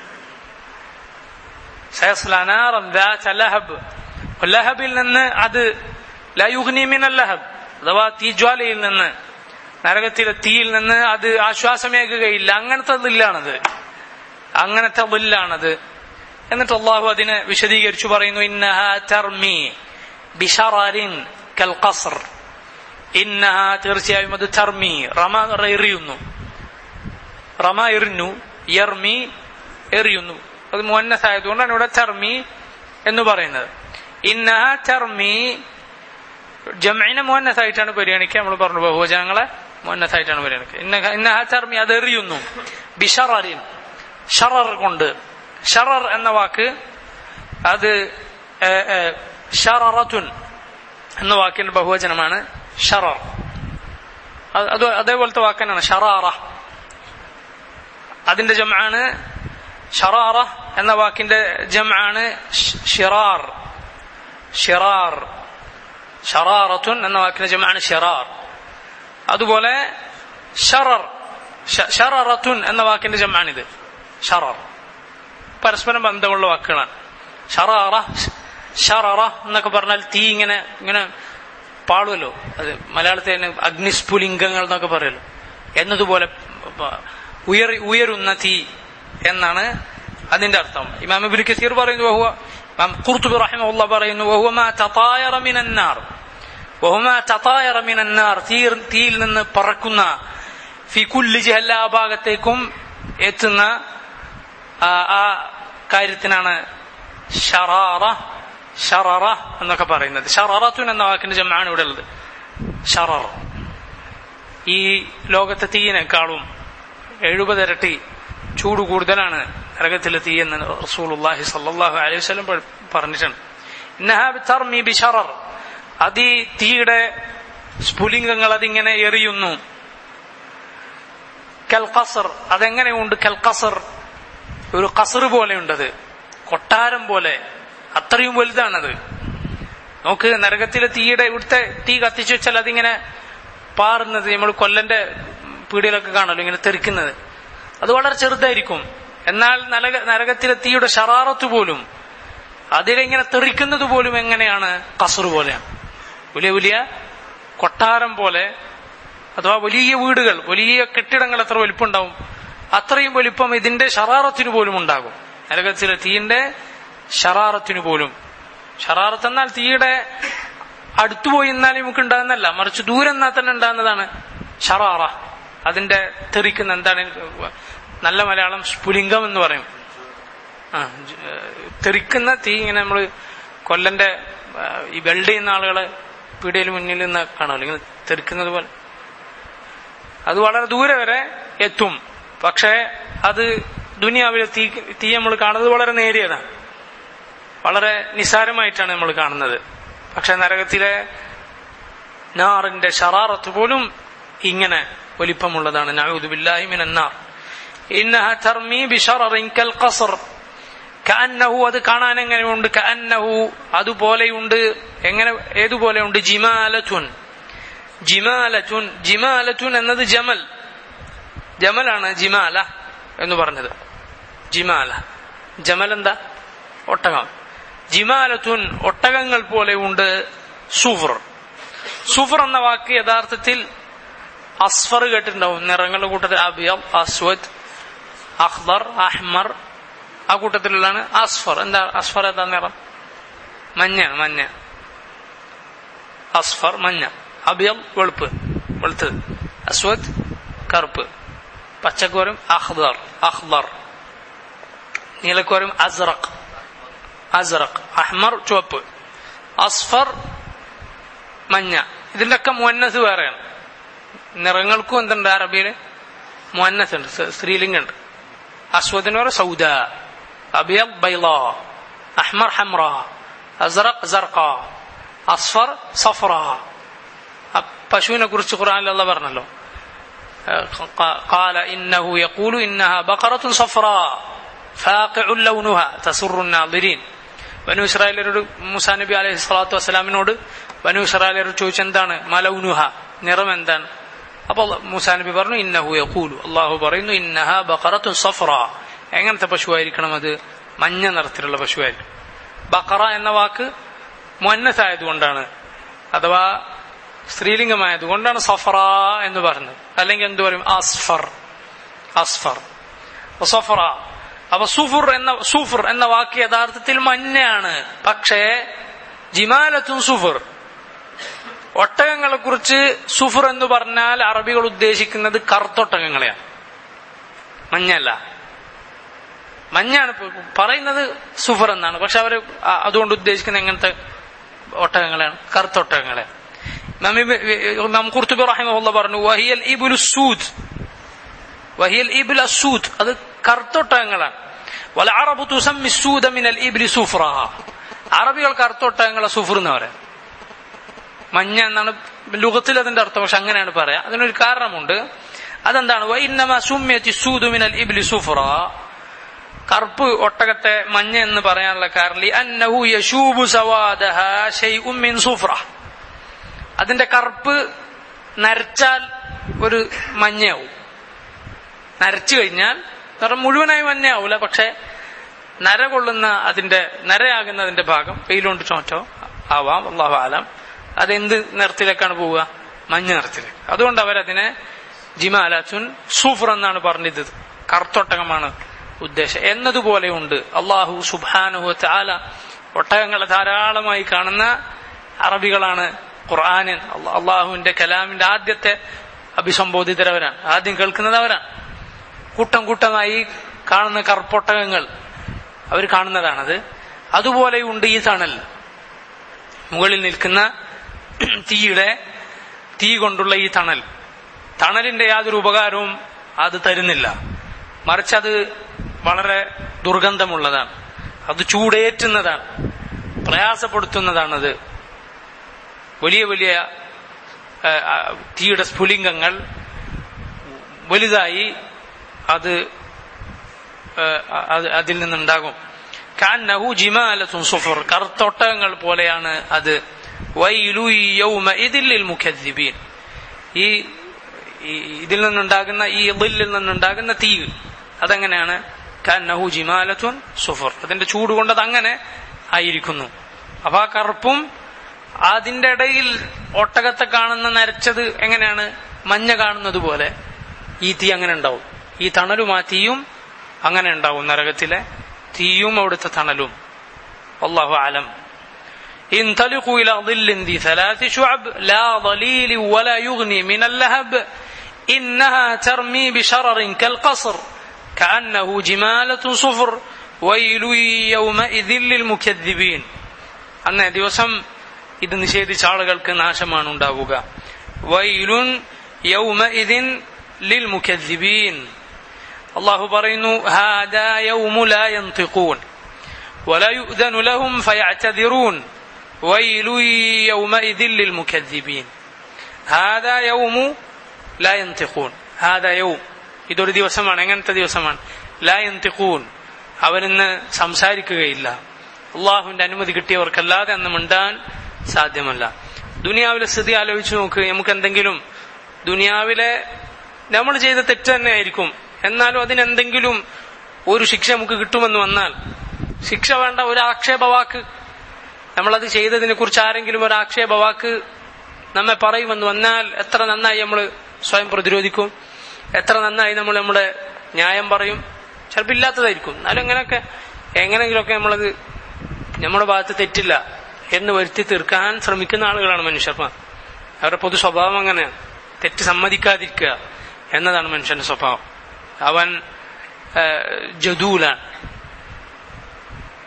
സയസ്ലാനാറൻ ലഹബ് ലഹബിൽ നിന്ന് അത് ലയുഹ്നിമിൻ ലഹബ് അഥവാ തീജ്വാലയിൽ നിന്ന് നരകത്തിലെ തീയിൽ നിന്ന് അത് ആശ്വാസമേകുകയില്ല അങ്ങനത്തെ ദില്ലാണത് അങ്ങനത്തെ ദില്ലാണത് എന്നിട്ട് അള്ളാഹു അതിനെ വിശദീകരിച്ചു പറയുന്നു ഇന്നഹ തർമി ബിഷറാരിൻ കൽ ഖസ്ർ ഇന്നഹ തീർച്ചയായും അത് തർമി റമ എറിയുന്നു റമ എറിഞ്ഞു യർമി എറിയുന്നു അത് മുന്നസായതുകൊണ്ടാണ് ഇവിടെ തർമി എന്ന് പറയുന്നത് ഇന്നഹ തർമി ജമൈനെ മുന്നസായിട്ടാണ് പരിഗണിക്കുക നമ്മൾ പറഞ്ഞു ബഹുവചനങ്ങളെ മുന്നസായിട്ടാണ് പരിഗണിക്കുക ഇന്ന ഇന്നഹ തർമി അത് എറിയുന്നു ബിഷറിൻ ഷറർ കൊണ്ട് ഷറർ എന്ന വാക്ക് അത് ഷററത്തുൻ എന്ന വാക്കിന്റെ ബഹുവചനമാണ് ഷറർ അത് അതേപോലത്തെ വാക്കനാണ് ഷറാറ അതിന്റെ ജമാണ് ഷറാറ എന്ന വാക്കിന്റെ ജമാണ് ഷിറാർ ഷിറാർ ഷറാറത്തുൻ എന്ന വാക്കിന്റെ ജമാണ് ഷിറാർ അതുപോലെ ഷറർ ഷററത്തുൻ എന്ന വാക്കിന്റെ ജമാണിത് ഷറർ പരസ്പരം ബന്ധമുള്ള വാക്കുകളാണ് ഷറാറ ഷററ എന്നൊക്കെ പറഞ്ഞാൽ തീ ഇങ്ങനെ ഇങ്ങനെ പാടുമല്ലോ അത് മലയാളത്തിൽ തന്നെ അഗ്നിസ്ഫുലിംഗങ്ങൾ എന്നൊക്കെ പറയുമല്ലോ എന്നതുപോലെ ഉയർ ഉയരുന്ന തീ എന്നാണ് അതിന്റെ അർത്ഥം ഇമാം ഇബ്നു കസീർ പറയുന്നു വഹുവ ഇമാം ഖുർത്തുബി റഹിമഹുല്ല പറയുന്നു വഹുവ മാ തതായറ മിനൻ നാർ വഹുവ മാ തതായറ മിനൻ നാർ തീ തീയിൽ നിന്ന് പറക്കുന്ന ഫി കുല്ലി ജിഹ എല്ലാ ഭാഗത്തേക്കും എത്തുന്ന ആ കാര്യത്തിനാണ് ഷറാറ ഷററ എന്നൊക്കെ പറയുന്നത് ഷററത്തുൻ എന്ന വാക്കിന്റെ ജമാണ് ഇവിടെ ഉള്ളത് ഷറർ ഈ ലോകത്തെ തീയിനേക്കാളും എഴുപതിരട്ടി ചൂട് കൂടുതലാണ് നരകത്തിലെ തീ എന്ന് റസൂലുള്ളാഹി സല്ലല്ലാഹു അലൈഹി വസല്ലം പറഞ്ഞിട്ടുണ്ട് ഇന്നഹാ തർമി ബി ഷറർ അത് ഈ തീയുടെ സ്ഫുലിംഗങ്ങൾ അതിങ്ങനെ എറിയുന്നു കൽ ഖസർ അതെങ്ങനെയുണ്ട് കൽ ഖസർ ഒരു കസർ പോലെയുണ്ടത് കൊട്ടാരം പോലെ അത്രയും വലുതാണത് നോക്ക് നരകത്തിലെ തീയുടെ ഇവിടുത്തെ തീ കത്തിച്ചു വെച്ചാൽ അതിങ്ങനെ പാറുന്നത് നമ്മൾ കൊല്ലന്റെ പീടിയിലൊക്കെ കാണല്ലോ ഇങ്ങനെ തെറിക്കുന്നത് അത് വളരെ ചെറുതായിരിക്കും എന്നാൽ നരക നരകത്തിലെ തീയുടെ ഷറാറത്ത് പോലും അതിലിങ്ങനെ തെറിക്കുന്നത് പോലും എങ്ങനെയാണ് കസർ പോലെയാണ് വലിയ വലിയ കൊട്ടാരം പോലെ അഥവാ വലിയ വീടുകൾ വലിയ കെട്ടിടങ്ങൾ എത്ര വലിപ്പമുണ്ടാവും അത്രയും വലിപ്പം ഇതിന്റെ ഷറാറത്തിന് പോലും ഉണ്ടാകും നരകത്തിലെ തീന്റെ ഷറാറത്തിന് പോലും ഷറാറത്ത് എന്നാൽ തീയുടെ അടുത്തു പോയി എന്നാൽ നമുക്ക് ഉണ്ടാകുന്നല്ല മറിച്ച് ദൂരം എന്നാൽ തന്നെ ഉണ്ടാകുന്നതാണ് ഷറാറ അതിന്റെ തെറിക്കുന്ന എന്താണ് നല്ല മലയാളം സ്ഫുലിംഗം എന്ന് പറയും ആ തെറിക്കുന്ന തീ ഇങ്ങനെ നമ്മൾ കൊല്ലന്റെ ഈ വെൽഡ് ചെയ്യുന്ന ആളുകളെ പീടിയിൽ മുന്നിൽ നിന്ന് കാണുമല്ലോ ഇങ്ങനെ തെറിക്കുന്നത് പോലെ അത് വളരെ ദൂരെ വരെ എത്തും പക്ഷേ അത് ദുനിയാവിലെ തീ തീ നമ്മൾ കാണുന്നത് വളരെ നേരിയതാണ് വളരെ നിസാരമായിട്ടാണ് നമ്മൾ കാണുന്നത് പക്ഷെ നരകത്തിലെ നാറിന്റെ ഷറാറത്ത് പോലും ഇങ്ങനെ വലിപ്പമുള്ളതാണ് നഊദുബില്ലാഹി മിനന്നാർ ഇന്നഹ തർമീ ബിശററിൻ കൽ ഖസ്ർ കഅന്നഹു അത് കാണാൻ എങ്ങനെയുണ്ട് കഅന്നഹു അതുപോലെയുണ്ട് എങ്ങനെ ഏതുപോലെയുണ്ട് ജിമാലത്തുൻ ജിമാലത്തുൻ ജിമാലത്തുൻ എന്നത് ജമൽ ജമലാണ് ജിമാല എന്ന് പറഞ്ഞത് ജിമാല ജമൽ എന്താ ഒട്ടകം ജിമാലത്തുൻ ഒട്ടകങ്ങൾ പോലെ ഉണ്ട് സുഫർ സുഫർ എന്ന വാക്ക് യഥാർത്ഥത്തിൽ അസ്ഫർ കേട്ടിട്ടുണ്ടാവും നിറങ്ങളുടെ കൂട്ടത്തിൽ അബിയം അസ്വദ് അഖ്ദർ അഹ്മർ ആ കൂട്ടത്തിലുള്ളതാണ് അസ്ഫർ എന്താ അസ്ഫർ എന്താ നിറം മഞ്ഞ മഞ്ഞ അസ്ഫർ മഞ്ഞ അബിയം വെളുപ്പ് വെളുത്ത് അസ്വദ് കറുപ്പ് പച്ചക്കോരും അഖ്ദർ അഖ്ദർ നീലക്കോരും അസ്റഖ് അസ്റഖ് അഹ്മർ ചുവപ്പ് അസ്ഫർ മഞ്ഞ ഇതിന്റെ ഒക്കെ മുന്നസ് വേറെയാണ് നിറങ്ങൾക്കും എന്തുണ്ട് അറബിയിൽ മുന്നസ് ഉണ്ട് സ്ത്രീലിംഗുണ്ട് അസ്വദിന് പറ സൗദ അബിയബ് ബൈള അഹ്മർ ഹംറ അസ്റഖ് സർഖ അസ്ഫർ സഫറ പശുവിനെ കുറിച്ച് ഖുർആനിലുള്ള പറഞ്ഞല്ലോ قال إنه يقول إنها بقرة صفراء فاقع لونها تسر الناظرين ബനു ഇസ്രായേലരോട് മുസാ നബി അലൈഹി സ്വലാത്തു വസ്സലാമിനോട് ബനു ഇസ്രായേലരോട് ചോദിച്ചെന്താണ് മലൗനുഹ നിറം എന്താണ് അപ്പോൾ മുസാ നബി പറഞ്ഞു ഇന്നഹു യഖൂലു അള്ളാഹു പറയുന്നു ഇന്നഹ ബഖറത്തു സഫറ എങ്ങനത്തെ പശുവായിരിക്കണം അത് മഞ്ഞ നിറത്തിലുള്ള പശുവായിരിക്കും ബഖറ എന്ന വാക്ക് മുന്നത്തായതുകൊണ്ടാണ് അഥവാ സ്ത്രീലിംഗമായതുകൊണ്ടാണ് സഫറ എന്ന് പറഞ്ഞത് അല്ലെങ്കിൽ എന്തു പറയും അസ്ഫർ അസ്ഫർ സഫറ അപ്പൊ സുഫുർ എന്ന സുഫർ എന്ന വാക്ക് യഥാർത്ഥത്തിൽ മഞ്ഞയാണ് പക്ഷേ ജിമാലത്തും സുഫർ ഒട്ടകങ്ങളെ കുറിച്ച് സുഫർ എന്ന് പറഞ്ഞാൽ അറബികൾ ഉദ്ദേശിക്കുന്നത് കറുത്തൊട്ടകങ്ങളെയാണ് മഞ്ഞല്ല മഞ്ഞാണ് പറയുന്നത് സുഫർ എന്നാണ് പക്ഷെ അവർ അതുകൊണ്ട് ഉദ്ദേശിക്കുന്നത് എങ്ങനത്തെ ഒട്ടകങ്ങളെയാണ് കറുത്തൊട്ടകങ്ങളെ ഇമാം ഖുർത്തുബി റഹിമഹുള്ള പറഞ്ഞു വഹിയൽ ഇബുൽ സൂദ് വഹിയൽ ഇബുൽ അസൂദ് അത് കറുത്തൊട്ടകങ്ങളാണ് വല അറബ് തുസമ്മി സൂദ മിനൽ ഇബ്ലി സുഫ്ര അറബികൾ കറുത്തൊട്ടകങ്ങളെ സുഫർ എന്ന് പറയാം മഞ്ഞ എന്നാണ് ലുഗത്തിൽ അതിന്റെ അർത്ഥം പക്ഷെ അങ്ങനെയാണ് പറയാ അതിനൊരു കാരണമുണ്ട് അതെന്താണ് വൈന്നമ സുമ്യത്തി സൂദു മിനൽ ഇബ്ലി സുഫ്ര കറുപ്പ് ഒട്ടകത്തെ മഞ്ഞ എന്ന് പറയാനുള്ള കാരണം അന്നഹു യശൂബു സവാദഹ ഷൈഉം മിൻ സുഫ്ര അതിന്റെ കറുപ്പ് നരച്ചാൽ ഒരു മഞ്ഞയാവും നരച്ചു കഴിഞ്ഞാൽ നിറം മുഴുവനായി മഞ്ഞയാവൂല പക്ഷെ നര കൊള്ളുന്ന അതിന്റെ നരയാകുന്നതിന്റെ ഭാഗം വെയിലുകൊണ്ട് ചോറ്റോ ആവാം അള്ളാഹു ആലാം അതെന്ത് നിറത്തിലേക്കാണ് പോവുക മഞ്ഞ നിറത്തിലേക്ക് അതുകൊണ്ട് അവരതിനെ ജിമാലാച്ചുൻ സൂഫർ എന്നാണ് പറഞ്ഞത് കറുത്തൊട്ടകമാണ് ഉദ്ദേശം എന്നതുപോലെയുണ്ട് അള്ളാഹു സുബാനുഹു ആല ഒട്ടകങ്ങളെ ധാരാളമായി കാണുന്ന അറബികളാണ് ഖുർആാനിൻ അള്ളാഹുവിന്റെ കലാമിന്റെ ആദ്യത്തെ അഭിസംബോധിതരവരാണ് ആദ്യം കേൾക്കുന്നത് അവരാണ് കൂട്ടം കൂട്ടമായി കാണുന്ന കറുപ്പൊട്ടകങ്ങൾ അവർ കാണുന്നതാണത് അതുപോലെയുണ്ട് ഈ തണൽ മുകളിൽ നിൽക്കുന്ന തീയുടെ തീ കൊണ്ടുള്ള ഈ തണൽ തണലിന്റെ യാതൊരു ഉപകാരവും അത് തരുന്നില്ല മറിച്ച് അത് വളരെ ദുർഗന്ധമുള്ളതാണ് അത് ചൂടേറ്റുന്നതാണ് പ്രയാസപ്പെടുത്തുന്നതാണത് വലിയ വലിയ തീയുടെ സ്ഫുലിംഗങ്ങൾ വലുതായി അത് അതിൽ നിന്നുണ്ടാകും കാന്നഹു ജിമാലത്തും സുഫർ കറുത്തൊട്ടകങ്ങൾ പോലെയാണ് അത് ഇതിൽ മുഖദ്ദിബീൻ ഈ ഇതിൽ നിന്നുണ്ടാകുന്ന ഈ ഇതിൽ നിന്നുണ്ടാകുന്ന തീ അതെങ്ങനെയാണ് കാന്നഹു ജിമാലത്തുൻ സുഫർ അതിന്റെ ചൂട് കൊണ്ട് അത് അങ്ങനെ ആയിരിക്കുന്നു അപ്പൊ ആ കറുപ്പും അതിന്റെ ഇടയിൽ ഒട്ടകത്തെ കാണുന്ന നരച്ചത് എങ്ങനെയാണ് മഞ്ഞ കാണുന്നത് പോലെ ഈ തീ അങ്ങനെ ഉണ്ടാവും ഈ തണലും ആ തീയും അങ്ങനെ ഉണ്ടാവും നരകത്തിലെ തീയും അവിടുത്തെ തണലും അള്ളാഹു ആലം انطلقوا إلى ظل ذي ثلاث شعب لا ظليل ولا يغني من اللهب إنها ترمي بشرر كالقصر كأنه جمالة صفر ويل يومئذ للمكذبين അന്നേ ദിവസം ഇത് നിഷേധിച്ച ആളുകൾക്ക് നാശമാണ് ഉണ്ടാവുക വൈലുൻ യൗമഇദിൻ ലിൽ മുക്കദ്ദിബീൻ അള്ളാഹു പറയുന്നു ഹാദാ യൗമു ലാ യൻതിഖൂൻ ولا يؤذن لهم فيعتذرون ويل يومئذ للمكذبين هذا يوم لا ينطقون هذا يوم ഇതൊരു ദിവസമാണ് എങ്ങനത്തെ ദിവസമാണ് ലാ യന്തിഖൂൻ അവരിന്ന് സംസാരിക്കുകയില്ല അള്ളാഹുവിന്റെ അനുമതി കിട്ടിയവർക്കല്ലാതെ അന്ന് മിണ്ടാൻ സാധ്യമല്ല ദുനിയാവിലെ സ്ഥിതി ആലോചിച്ച് നോക്ക് നമുക്ക് എന്തെങ്കിലും ദുനിയാവിലെ നമ്മൾ ചെയ്ത തെറ്റ് തന്നെ ആയിരിക്കും എന്നാലും അതിനെന്തെങ്കിലും ഒരു ശിക്ഷ നമുക്ക് കിട്ടുമെന്ന് വന്നാൽ ശിക്ഷ വേണ്ട ഒരു ആക്ഷേപവാക്ക് നമ്മളത് ചെയ്തതിനെ കുറിച്ച് ആരെങ്കിലും ഒരു ആക്ഷേപവാക്ക് നമ്മെ പറയുമെന്ന് വന്നാൽ എത്ര നന്നായി നമ്മൾ സ്വയം പ്രതിരോധിക്കും എത്ര നന്നായി നമ്മൾ നമ്മുടെ ന്യായം പറയും ചിലപ്പോൾ ഇല്ലാത്തതായിരിക്കും എന്നാലും എങ്ങനെയൊക്കെ എങ്ങനെയെങ്കിലുമൊക്കെ നമ്മളത് നമ്മുടെ ഭാഗത്ത് തെറ്റില്ല എന്ന് വരുത്തി തീർക്കാൻ ശ്രമിക്കുന്ന ആളുകളാണ് മനുഷ്യർമാർ അവരുടെ പൊതു സ്വഭാവം അങ്ങനെയാണ് തെറ്റ് സമ്മതിക്കാതിരിക്കുക എന്നതാണ് മനുഷ്യന്റെ സ്വഭാവം അവൻ ജദൂലാണ്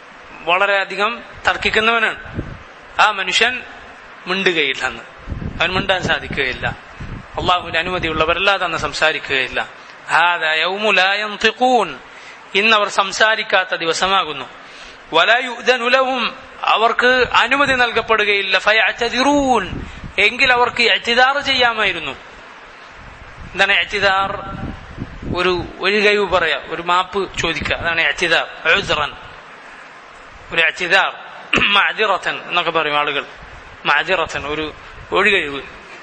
വളരെയധികം തർക്കിക്കുന്നവനാണ് ആ മനുഷ്യൻ മിണ്ടുകയില്ലെന്ന് അവൻ മിണ്ടാൻ സാധിക്കുകയില്ല അള്ളാഹുവിന്റെ അനുമതിയുള്ളവരല്ലാതെ അന്ന് സംസാരിക്കുകയില്ല ഹാദാ യൗമു ലാ യൻതിഖൂൻ ഇന്ന് അവർ സംസാരിക്കാത്ത ദിവസമാകുന്നു വലയുദനുലവും അവർക്ക് അനുമതി നൽകപ്പെടുകയില്ല ഫയഅ്തദിറൂൻ എങ്കിൽ അവർക്ക് എത്തിദാർ ചെയ്യാമായിരുന്നു എന്താണ് എത്തിദാർ ഒരു ഒരു കഴിവ് പറയാ ഒരു മാപ്പ് ചോദിക്കുക അതാണ് എത്തിദാർ ഉസ്റൻ ഒരു എത്തിദാർ മഅദിറത്തൻ എന്നൊക്കെ പറയും ആളുകൾ മഅദിറത്തൻ ഒരു ഒഴികഴിവ്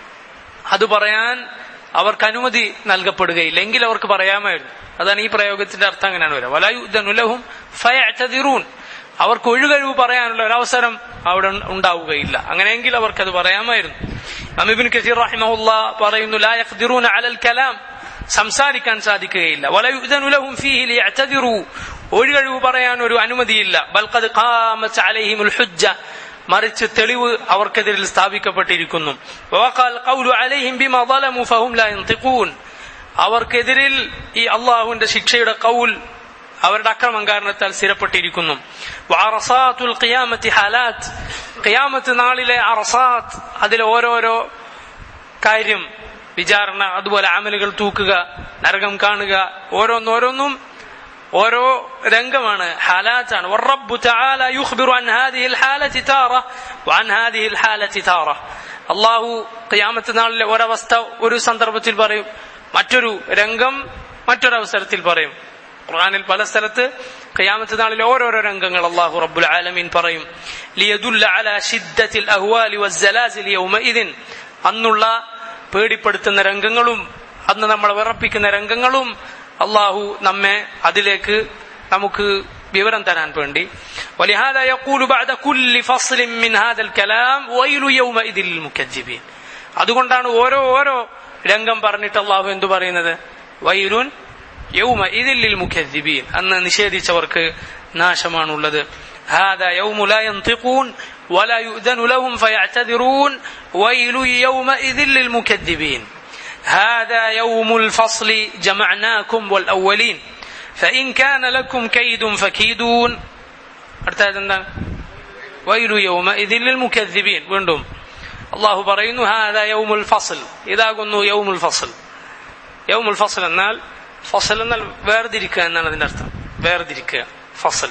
അത് പറയാൻ അവർക്ക് അനുമതി നൽകപ്പെടുകയില്ല എങ്കിൽ അവർക്ക് പറയാമായിരുന്നു അതാണ് ഈ പ്രയോഗത്തിന്റെ അർത്ഥം അങ്ങനെയാണ് വരിക വലായുദ്ധനുലഹും ഫയഅ്തദിറൂൻ അവർക്ക് ഒഴുകഴിവ് പറയാനുള്ള ഒരു അവസരം അവിടെ ഉണ്ടാവുകയില്ല അങ്ങനെയെങ്കിൽ അവർക്ക് അത് പറയാമായിരുന്നു അമിബിൻ കസീർ റഹിമഹുല്ല പറയുന്നു ലാ യഖ്ദിറൂന അലൽ കലാം സംസാരിക്കാൻ സാധിക്കുകയില്ല വലയുദനുലഹും ഫീഹി ലിയഅ്തദിറു ഒഴുകഴിവ് പറയാൻ ഒരു അനുമതിയില്ല ബൽഖദ് ഖാമത്ത് അലൈഹിമുൽ ഹുജ്ജ മറിച്ച് തെളിവ് അവർക്കെതിരിൽ സ്ഥാപിക്കപ്പെട്ടിരിക്കുന്നു വഖാൽ ഖൗലു അലൈഹിം ബിമാ ളലമു ഫഹും ലാ യൻതിഖൂൻ അവർക്കെതിരിൽ ഈ അള്ളാഹുവിന്റെ ശിക്ഷയുടെ കൗൽ അവരുടെ അക്രമം കാരണത്താൽ സ്ഥിരപ്പെട്ടിരിക്കുന്നു അറസാത്തുൽ ഖിയാമത്തി ഹാലാത്ത് ഖിയാമത്ത് നാളിലെ അറസാത്ത് അതിലെ ഓരോരോ കാര്യം വിചാരണ അതുപോലെ അമലുകൾ തൂക്കുക നരകം കാണുക ഓരോന്നോരോന്നും ഓരോ രംഗമാണ് ഹാലാത്താണ് والرب تعالى يخبر عن هذه الحالة تارة وعن هذه الحالة تارة അള്ളാഹു ഖിയാമത്ത് നാളിലെ ഒരവസ്ഥ ഒരു സന്ദർഭത്തിൽ പറയും മറ്റൊരു രംഗം മറ്റൊരവസരത്തിൽ പറയും ഖുർആനിൽ പല സ്ഥലത്ത് ഖിയാമത്ത് നാളിൽ ഓരോരോ രംഗങ്ങൾ അള്ളാഹു റബ്ബുൽ ആലമീൻ പറയും ലിയദുല്ല അലാ ഷിദ്ദത്തിൽ അഹ്വാലി വസ്സലാസിൽ യൗമഇദിൻ അന്നുള്ള പേടിപ്പെടുത്തുന്ന രംഗങ്ങളും അന്ന് നമ്മളെ വിറപ്പിക്കുന്ന രംഗങ്ങളും അള്ളാഹു നമ്മെ അതിലേക്ക് നമുക്ക് വിവരം തരാൻ വേണ്ടി ولهذا يقول بعد كل فصل من هذا الكلام ويل يومئذ للمكذبين അതുകൊണ്ടാണ് ഓരോ ഓരോ രംഗം പറഞ്ഞിട്ട് അള്ളാഹു എന്തു പറയുന്നത് വൈലുൻ യൗമ ഇതിൽ മുഖദ്ദിബീൻ അന്ന് നിഷേധിച്ചവർക്ക് നാശമാണുള്ളത് هذا يوم لا ينطقون ولا يؤذن لهم فيعتذرون ويل يومئذ للمكذبين هذا يوم الفصل جمعناكم والأولين فإن كان لكم كيد فكيدون അടുത്തത് എന്താണ് വൈലു യൗമഇذ للمكذبين വീണ്ടും അള്ളാഹു പറയുന്നു ഹാദാ യൗമുൽ ഫസ്ൽ ഇതാകുന്നു യൗമുൽ ഫസ്ൽ യൗമുൽ ഫസ്ൽ എന്നാൽ ഫസൽ എന്നാൽ വേർതിരിക്കുക എന്നാണ് അതിന്റെ അർത്ഥം വേർതിരിക്കുക ഫസൽ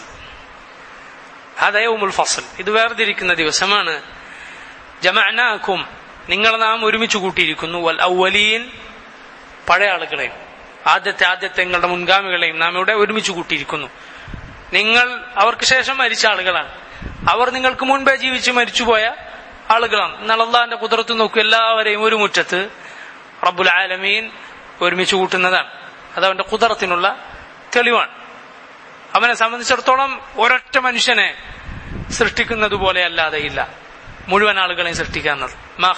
ഹാദാ യൗമുൽ ഫസ്ൽ ഇത് വേർതിരിക്കുന്ന ദിവസമാണ് ജമഅനാക്കും നിങ്ങളെ നാം ഒരുമിച്ച് കൂട്ടിയിരിക്കുന്നു വൽ ഔവലീൻ പഴയ ആളുകളെയും ആദ്യത്തെ ആദ്യത്തെ നിങ്ങളുടെ മുൻഗാമികളെയും നാം ഇവിടെ ഒരുമിച്ച് കൂട്ടിയിരിക്കുന്നു നിങ്ങൾ അവർക്ക് ശേഷം മരിച്ച ആളുകളാണ് അവർ നിങ്ങൾക്ക് മുൻപേ ജീവിച്ച് മരിച്ചുപോയ ആളുകളാണ് എന്നാൽ അള്ളാഹിന്റെ കുതിരത്ത് നോക്കും എല്ലാവരെയും ഒരു മുറ്റത്ത് റബ്ബുൽ ആലമീൻ ഒരുമിച്ച് കൂട്ടുന്നതാണ് അത് അവന്റെ കുതിരത്തിനുള്ള തെളിവാണ് അവനെ സംബന്ധിച്ചിടത്തോളം ഒരൊറ്റ മനുഷ്യനെ സൃഷ്ടിക്കുന്നത് പോലെ അല്ലാതെ ഇല്ല മുഴുവൻ ആളുകളെയും സൃഷ്ടിക്കാന്നത്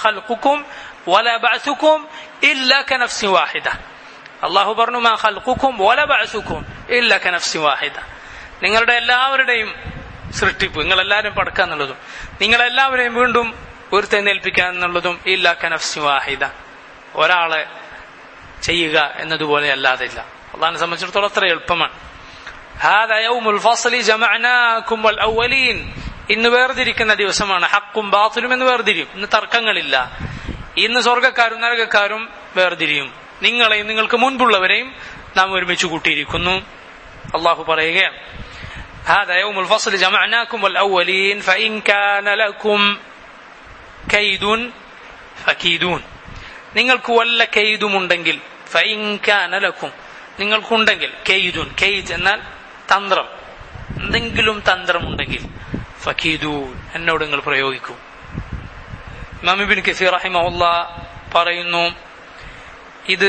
അള്ളാഹു പറഞ്ഞു മാ ഖൽഖുക്കും വല ബഅസുക്കും ഇല്ല കനഫ്സി വാഹിദ നിങ്ങളുടെ എല്ലാവരുടെയും സൃഷ്ടിപ്പ് നിങ്ങൾ എല്ലാവരും പടക്കുക എന്നുള്ളതും നിങ്ങളെല്ലാവരെയും വീണ്ടും ഉയർത്തെന്നേൽപ്പിക്കുക എന്നുള്ളതും ഇല്ല കനഫ്സി വാഹിദ ഒരാളെ ചെയ്യുക എന്നതുപോലെ അല്ലാതെ ഇല്ല അള്ളാഹിനെ സംബന്ധിച്ചിടത്തോളം അത്ര എളുപ്പമാണ് هذا يوم الفصل جمعناكم والأولين ഇന്ന് വേർതിരിക്കുന്ന ദിവസമാണ് ഹക്കും ബാത്തിലും എന്ന് വേർതിരിയും ഇന്ന് തർക്കങ്ങളില്ല ഇന്ന് സ്വർഗക്കാരും നരകക്കാരും വേർതിരിയും നിങ്ങളെയും നിങ്ങൾക്ക് മുൻപുള്ളവരെയും നാം ഒരുമിച്ച് കൂട്ടിയിരിക്കുന്നു അള്ളാഹു പറയുകയാണ് هذا يوم الفصل جمعناكم والأولين فإن كان لكم كيد فكيدون നിങ്ങൾക്ക് വല്ല കെയ്തുമുണ്ടെങ്കിൽ ഫൈൻ കാന ലക്കും നിങ്ങൾക്കുണ്ടെങ്കിൽ കെയ്തുൻ കെയ്ദ് എന്നാൽ തന്ത്രം എന്തെങ്കിലും തന്ത്രമുണ്ടെങ്കിൽ ഫക്കീദൂൻ എന്നോട് നിങ്ങൾ പ്രയോഗിക്കൂ മമിബിൻ കസീർ റഹിമഹുല്ല പറയുന്നു ഇത്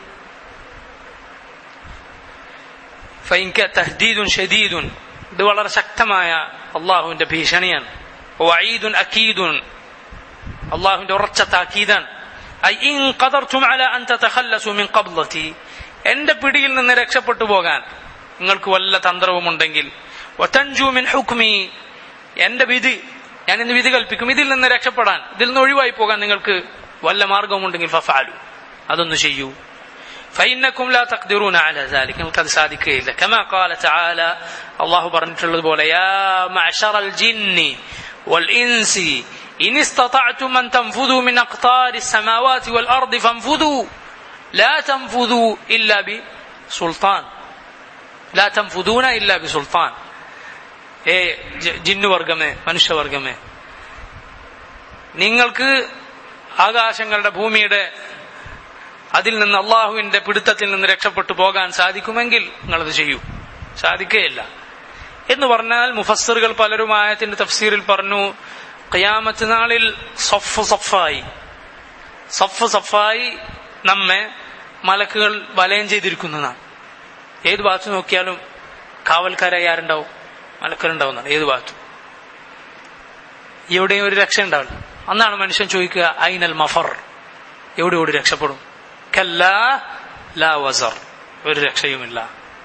ഫൈൻക തഹ്ദീദുൻ ഷദീദുൻ ഇത് വളരെ ശക്തമായ അള്ളാഹുവിന്റെ ഭീഷണിയാണ് വഈദുൻ അക്കീദുൻ അള്ളാഹുവിന്റെ ഉറച്ച താക്കീതാണ് ഐ ഇൻ ഖദർതും അലാ അൻ തതഖല്ലസു മിൻ ഖബ്ലതി എന്റെ പിടിയിൽ നിന്ന് രക്ഷപ്പെട്ടു പോകാൻ നിങ്ങൾക്ക് വല്ല തന്ത്രവുമുണ്ടെങ്കിൽ വതൻജു മിൻ ഹുക്മി എന്റെ വിധി ഞാൻ ഇന്ന് വിധി കൽപ്പിക്കും ഇതിൽ നിന്ന് രക്ഷപ്പെടാൻ ഇതിൽ നിന്ന് ഒഴിവായി പോകാൻ നിങ്ങൾക്ക് വല്ല മാർഗമുണ്ടെങ്കിൽ ഫഫാലു അതൊന്ന് ചെയ്യൂ فإنكم لا تقدرون على ذلك നിങ്ങൾക്കത് സാധിക്കുകയില്ല كما قال تعالى അള്ളാഹു പറഞ്ഞിട്ടുള്ളതുപോലെ يا معشر الجن والإنس إن استطعتم أن تنفذوا من أقطار السماوات والأرض فانفذوا لا تنفذوا إلا بسلطان لا تنفذون إلا بسلطان ഏ ജിന്നുവർഗമേ മനുഷ്യവർഗമേ നിങ്ങൾക്ക് ആകാശങ്ങളുടെ ഭൂമിയുടെ അതിൽ നിന്ന് അള്ളാഹുവിന്റെ പിടുത്തത്തിൽ നിന്ന് രക്ഷപ്പെട്ടു പോകാൻ സാധിക്കുമെങ്കിൽ നിങ്ങളത് ചെയ്യൂ സാധിക്കുകയില്ല എന്ന് പറഞ്ഞാൽ മുഫස්සറുകൾ പലരും ആയത്തിന്റെ തഫ്സീറിൽ പറഞ്ഞു ഖിയാമത്ത് നാളിൽ സഫ് സഫായി സഫ് സഫായി നമ്മെ മലക്കുകൾ വലയം ചെയ്തിരിക്കുന്നതാണ് ഏത് ഭാഗത്ത് നോക്കിയാലും കാവൽക്കാരായി ആരുണ്ടാവും മലക്കലുണ്ടാവുന്നതാണ് ഏത് ഭാഗത്തും എവിടെയും ഒരു രക്ഷ ഉണ്ടാവില്ല അന്നാണ് മനുഷ്യൻ ചോദിക്കുക ഐനൽ മഫർ എവിടെ ഓടി രക്ഷപ്പെടും കല്ലാ ലാ വസർ ഒരു രക്ഷയുമില്ല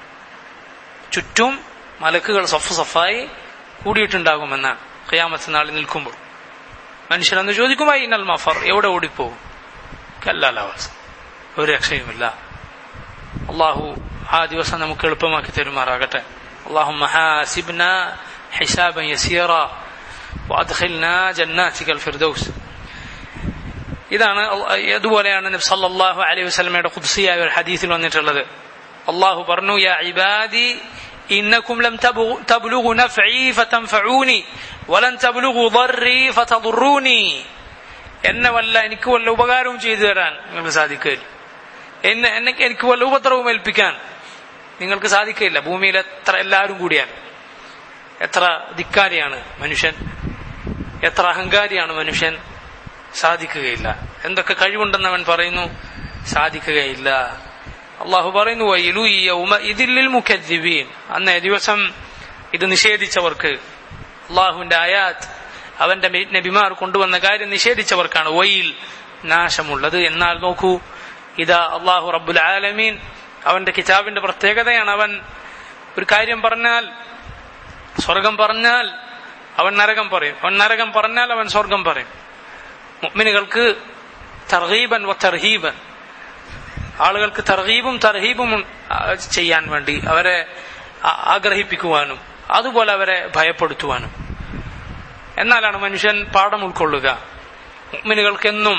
ചുറ്റും മലക്കുകൾ സഫ് സഫായി കൂടിയിട്ടുണ്ടാകുമെന്നാണ് ഖിയാമത്ത് നാളിൽ നിൽക്കുമ്പോൾ മനുഷ്യൻ അന്ന് ചോദിക്കും ഐനൽ മഫർ എവിടെ ഓടിപ്പോകും കല്ലാ ലാ വസർ ഒരു രക്ഷയുമില്ല അള്ളാഹു ആ ദിവസം നമുക്ക് എളുപ്പമാക്കി തരുമാറാകട്ടെ اللهم حاسبنا حسابا يسيرا وادخلنا جناتك الفردوس ഇതാണ് അതുപോലെയാണ് നബി സല്ലല്ലാഹു അലൈഹി വസല്ലമയുടെ ഖുദ്സിയായ ഒരു ഹദീസിൽ വന്നിട്ടുള്ളത് അള്ളാഹു പറഞ്ഞു യാ ഇബാദി إنكم لم تبلغوا نفعي فتنفعوني ولن تبلغوا ضري فتضروني എന്നെ വല്ല എനിക്ക് വല്ല ഉപകാരവും ചെയ്തു തരാൻ നിങ്ങൾക്ക് സാധിക്കില്ല എന്നെ എന്നെ എനിക്ക് വല്ല ഉപദ്രവവും ഏൽപ്പിക്കാൻ നിങ്ങൾക്ക് സാധിക്കില്ല ഭൂമിയിൽ എത്ര എല്ലാവരും കൂടിയാൽ എത്ര ധിക്കാരിയാണ് മനുഷ്യൻ എത്ര അഹങ്കാരിയാണ് മനുഷ്യൻ സാധിക്കുകയില്ല എന്തൊക്കെ കഴിവുണ്ടെന്ന് അവൻ പറയുന്നു സാധിക്കുകയില്ല അള്ളാഹു പറയുന്നു വൈലു ഇതിൽ മുഖദ്ദിബീൻ അന്നേ ദിവസം ഇത് നിഷേധിച്ചവർക്ക് അള്ളാഹുവിന്റെ ആയാത്ത് അവന്റെ നബിമാർ കൊണ്ടുവന്ന കാര്യം നിഷേധിച്ചവർക്കാണ് വൈൽ നാശമുള്ളത് എന്നാൽ നോക്കൂ ഇതാ അള്ളാഹു റബ്ബുൽ ആലമീൻ അവന്റെ കിതാബിന്റെ പ്രത്യേകതയാണ് അവൻ ഒരു കാര്യം പറഞ്ഞാൽ സ്വർഗം പറഞ്ഞാൽ അവൻ നരകം പറയും അവൻ നരകം പറഞ്ഞാൽ അവൻ സ്വർഗം പറയും മുഅ്മിനുകൾക്ക് തർഹീബൻ വ തർഹീബൻ ആളുകൾക്ക് തർഹീബും തർഹീബും ചെയ്യാൻ വേണ്ടി അവരെ ആഗ്രഹിപ്പിക്കുവാനും അതുപോലെ അവരെ ഭയപ്പെടുത്തുവാനും എന്നാലാണ് മനുഷ്യൻ പാഠം ഉൾക്കൊള്ളുക മുഅ്മിനുകൾക്കെന്നും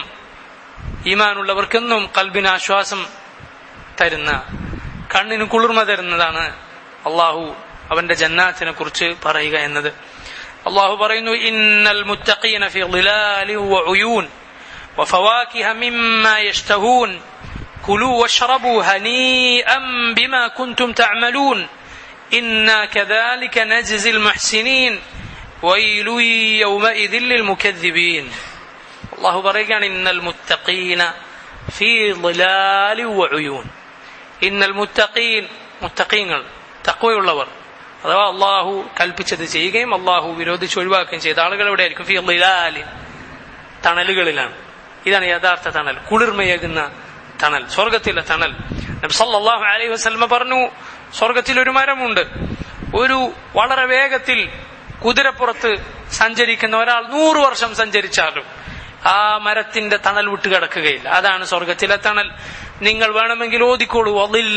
ഈമാനുള്ളവർക്കെന്നും കൽബിന് ആശ്വാസം തരുന്ന കണ്ണിന് കുളിർമ തരുന്നതാണ് അള്ളാഹു അവന്റെ ജന്നാത്തിനെ കുറിച്ച് പറയുക എന്നത് അള്ളാഹു പറയുന്നു ഇന്നൽ മുത്തഖീന ഫി ളിലാലി വഉയൂൻ وفواكه مما يشتهون كلوا واشربوا هنيئا بما كنتم تعملون إنا كذلك نجزي المحسنين ويل يومئذ للمكذبين الله بريقان إن المتقين في ظلال وعيون ഇന്നൽ മുത്തഖീൻ മുത്തഖീങ്ങൾ തക്വയുള്ളവർ അഥവാ അള്ളാഹു കൽപ്പിച്ചത് ചെയ്യുകയും അള്ളാഹു വിരോധിച്ച് ഒഴിവാക്കുകയും ചെയ്ത ആളുകൾ എവിടെ ആയിരിക്കും ഫി ളിലാലിൻ തണലുകളിലാണ് ഇതാണ് യഥാർത്ഥ തണൽ കുളിർമയേകുന്ന തണൽ സ്വർഗത്തിലെ തണൽ നബി സല്ലല്ലാഹു അലൈഹി വസല്ലമ പറഞ്ഞു സ്വർഗത്തിൽ ഒരു മരമുണ്ട് ഒരു വളരെ വേഗത്തിൽ കുതിരപ്പുറത്ത് സഞ്ചരിക്കുന്ന ഒരാൾ നൂറ് വർഷം സഞ്ചരിച്ചാലും ആ മരത്തിന്റെ തണൽ വിട്ട് കിടക്കുകയില്ല അതാണ് സ്വർഗത്തിലെ തണൽ നിങ്ങൾ വേണമെങ്കിൽ ഓതിക്കോളൂ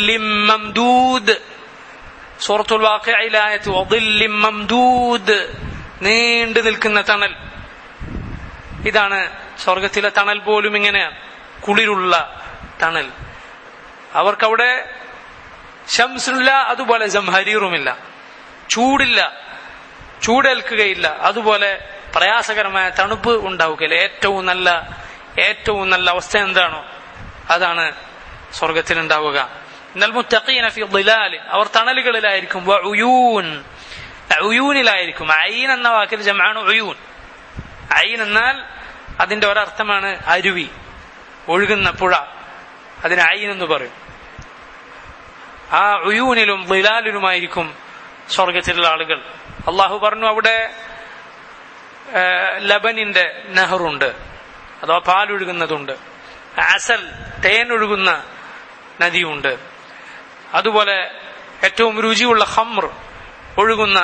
മംദൂദ് സൂറത്തുൽ വാഖിഅയിലായത്ത് മംദൂദ് നീണ്ടു നിൽക്കുന്ന തണൽ ഇതാണ് സ്വർഗത്തിലെ തണൽ പോലും ഇങ്ങനെയാണ് കുളിരുള്ള തണൽ അവർക്കവിടെ ശംസില്ല അതുപോലെ ജംഹരീറുമില്ല ചൂടില്ല ചൂടേൽക്കുകയില്ല അതുപോലെ പ്രയാസകരമായ തണുപ്പ് ഉണ്ടാവുകയില്ല ഏറ്റവും നല്ല ഏറ്റവും നല്ല അവസ്ഥ എന്താണോ അതാണ് സ്വർഗത്തിൽ ഉണ്ടാവുക എന്നാൽ മുത്തഖീന ഫി ളിലാൽ അവർ തണലുകളിലായിരിക്കും ഉയൂൻ ഉയൂനിലായിരിക്കും ഐൻ എന്ന വാക്കിൽ ജമാണ് ഉയൂൻ ഐൻ എന്നാൽ അതിന്റെ ഒരർത്ഥമാണ് അരുവി ഒഴുകുന്ന പുഴ അതിന് ഐൻ എന്ന് പറയും ആ ഉയൂനിലും ളിലാലിലുമായിരിക്കും സ്വർഗത്തിലുള്ള ആളുകൾ അള്ളാഹു പറഞ്ഞു അവിടെ ലബനിന്റെ നെഹറുണ്ട് അഥവാ പാലൊഴുകുന്നതുണ്ട് അസൽ തേൻ ഒഴുകുന്ന നദിയുണ്ട് അതുപോലെ ഏറ്റവും രുചിയുള്ള ഹമ്ർ ഒഴുകുന്ന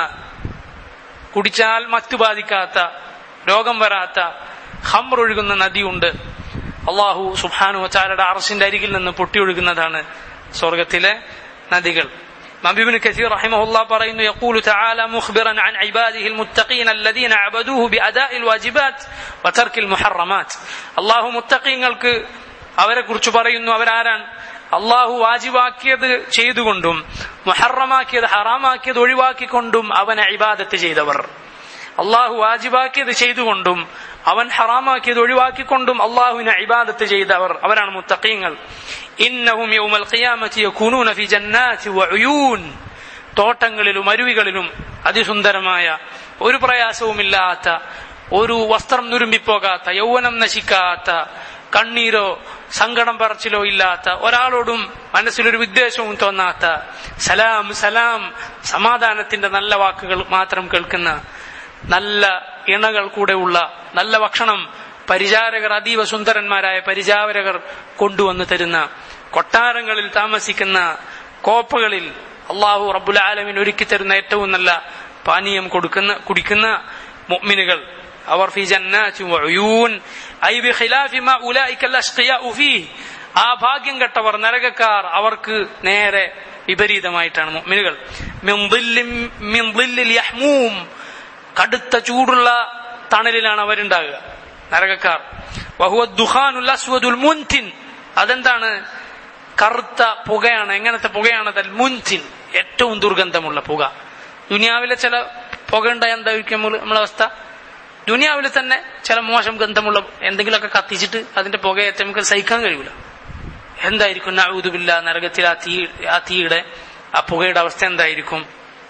കുടിച്ചാൽ മറ്റു ബാധിക്കാത്ത രോഗം വരാത്ത ഹമ്ർ ഒഴുകുന്ന നദിയുണ്ട് അള്ളാഹു സുബാനു വച്ചാലയുടെ അറസിന്റെ അരികിൽ നിന്ന് പൊട്ടിയൊഴുകുന്നതാണ് സ്വർഗത്തിലെ നദികൾ മബിബിൻ കസീർ റഹിമഹുല്ല പറയുന്നു يقول تعالى مخبرا عن عباده المتقين الذين عبدوه بأداء الواجبات وترك المحرمات അള്ളാഹു മുത്തഖീങ്ങൾക്ക് അവരെ കുറിച്ച് പറയുന്നു അവരാരാണ് അള്ളാഹു വാജിബാക്കിയത് ചെയ്തുകൊണ്ടും മുഹറമാക്കിയത് ഹറാമാക്കിയത് ഒഴിവാക്കിക്കൊണ്ടും അവനെ ഇബാദത്ത് ചെയ്തവർ അള്ളാഹു വാജിബാക്കിയത് ചെയ്തുകൊണ്ടും അവൻ ഹറാമാക്കിയത് ഒഴിവാക്കിക്കൊണ്ടും അള്ളാഹുവിനെ ഇബാദത്ത് ചെയ്തവർ അവരാണ് മുത്തഖീങ്ങൾ ഇന്നഹും യൗമൽ ഖിയാമത്തി യകൂനൂന ഫി ജന്നാതി വഉയൂൻ തോട്ടങ്ങളിലും അരുവികളിലും അതിസുന്ദരമായ ഒരു പ്രയാസവുമില്ലാത്ത ഒരു വസ്ത്രം നുരുമ്പിപ്പോകാത്ത യൗവനം നശിക്കാത്ത കണ്ണീരോ സങ്കടം പറച്ചിലോ ഇല്ലാത്ത ഒരാളോടും മനസ്സിലൊരു വിദ്വേഷവും തോന്നാത്ത സലാം സലാം സമാധാനത്തിന്റെ നല്ല വാക്കുകൾ മാത്രം കേൾക്കുന്ന നല്ല ഇണകൾ കൂടെയുള്ള നല്ല ഭക്ഷണം പരിചാരകർ അതീവ സുന്ദരന്മാരായ പരിചാരകർ കൊണ്ടുവന്നു തരുന്ന കൊട്ടാരങ്ങളിൽ താമസിക്കുന്ന കോപ്പകളിൽ അള്ളാഹു റബ്ബുൽ ആലമിൻ ഒരുക്കി തരുന്ന ഏറ്റവും നല്ല പാനീയം കൊടുക്കുന്ന കുടിക്കുന്ന മുഅ്മിനുകൾ അവർ ഫി ജന്നാത്തി വഉയൂൻ ഐ ബിഖിലാഫി മാ ഉലൈക അൽഅഷ്ഖിയാഉ ഫീഹി ആ ഭാഗ്യം കെട്ടവർ നരകക്കാർ അവർക്ക് നേരെ വിപരീതമായിട്ടാണ് മുഅ്മിനുകൾ മിൻ ളില്ലിൻ മിൻ ളില്ലിൽ യഹ്മൂം കടുത്ത ചൂടുള്ള തണലിലാണ് അവരുണ്ടാകുക നരകക്കാർ വഹുവ ദുഖാനുൽ അസ്വദുൽ മുൻതിൻ അതെന്താണ് കറുത്ത പുകയാണ് എങ്ങനത്തെ പുകയാണത് അൽ മുൻതിൻ ഏറ്റവും ദുർഗന്ധമുള്ള പുക ദുനിയാവിലെ ചില പുക ഉണ്ടായ എന്തായിരിക്കും നമ്മള് നമ്മളെ അവസ്ഥ ദുനിയാവിൽ തന്നെ ചില മോശം ഗന്ധമുള്ള എന്തെങ്കിലുമൊക്കെ കത്തിച്ചിട്ട് അതിന്റെ പുകയേറ്റ നമുക്ക് സഹിക്കാൻ കഴിയില്ല എന്തായിരിക്കും നഊദുബില്ല നരകത്തിൽ ആ തീ ആ തീയുടെ ആ പുകയുടെ അവസ്ഥ എന്തായിരിക്കും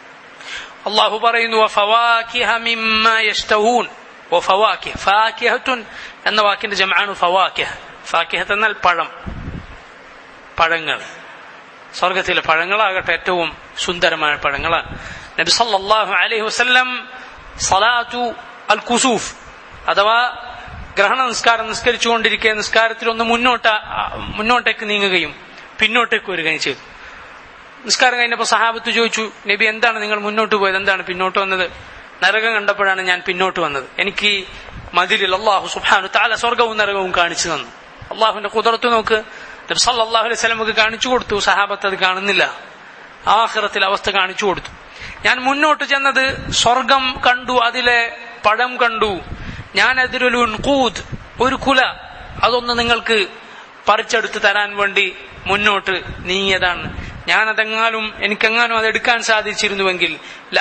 അള്ളാഹു പറയുന്നു വഫവാകിഹ മിമ്മ യഷ്തഹൂൻ വഫവാകിഹ ഫാകിഹത്തുൻ എന്ന വാക്കിന്റെ ജമാണ് ഫവാകിഹ ഫാകിഹത്ത് എന്നാൽ പഴം പഴങ്ങൾ സ്വർഗത്തിലെ പഴങ്ങളാകട്ടെ ഏറ്റവും സുന്ദരമായ പഴങ്ങളാണ് നബി സല്ലല്ലാഹു അലൈഹി വസല്ലം സലാത്തു അൽ കുസൂഫ് അഥവാ ഗ്രഹണ നിസ്കാരം നിസ്കരിച്ചുകൊണ്ടിരിക്കെ നിസ്കാരത്തിൽ ഒന്ന് മുന്നോട്ട് മുന്നോട്ടേക്ക് നീങ്ങുകയും പിന്നോട്ടേക്ക് വരികയും ചെയ്തു നിസ്കാരം കഴിഞ്ഞപ്പോൾ സഹാബത്ത് ചോദിച്ചു നബി എന്താണ് നിങ്ങൾ മുന്നോട്ട് പോയത് എന്താണ് പിന്നോട്ട് വന്നത് നരകം കണ്ടപ്പോഴാണ് ഞാൻ പിന്നോട്ട് വന്നത് എനിക്ക് ഈ മതിലിൽ അള്ളാഹു സുബാനു താല സ്വർഗവും നരകവും കാണിച്ചു തന്നു അള്ളാഹുവിന്റെ കുതിർത്ത് നോക്ക് നബി സല്ലല്ലാഹു അലൈഹി വസല്ലമക്ക് കാണിച്ചു കൊടുത്തു സഹാബത്ത് അത് കാണുന്നില്ല ആഖിറത്തിൽ അവസ്ഥ കാണിച്ചു കൊടുത്തു ഞാൻ മുന്നോട്ട് ചെന്നത് സ്വർഗം കണ്ടു അതിലെ പഴം കണ്ടു ഞാൻ അതിലൊരു ഉൻകൂദ് ഒരു കുല അതൊന്ന് നിങ്ങൾക്ക് പറിച്ചെടുത്ത് തരാൻ വേണ്ടി മുന്നോട്ട് നീങ്ങിയതാണ് ഞാൻ അതെങ്ങാനും എനിക്കെങ്ങാനും അത് എടുക്കാൻ സാധിച്ചിരുന്നുവെങ്കിൽ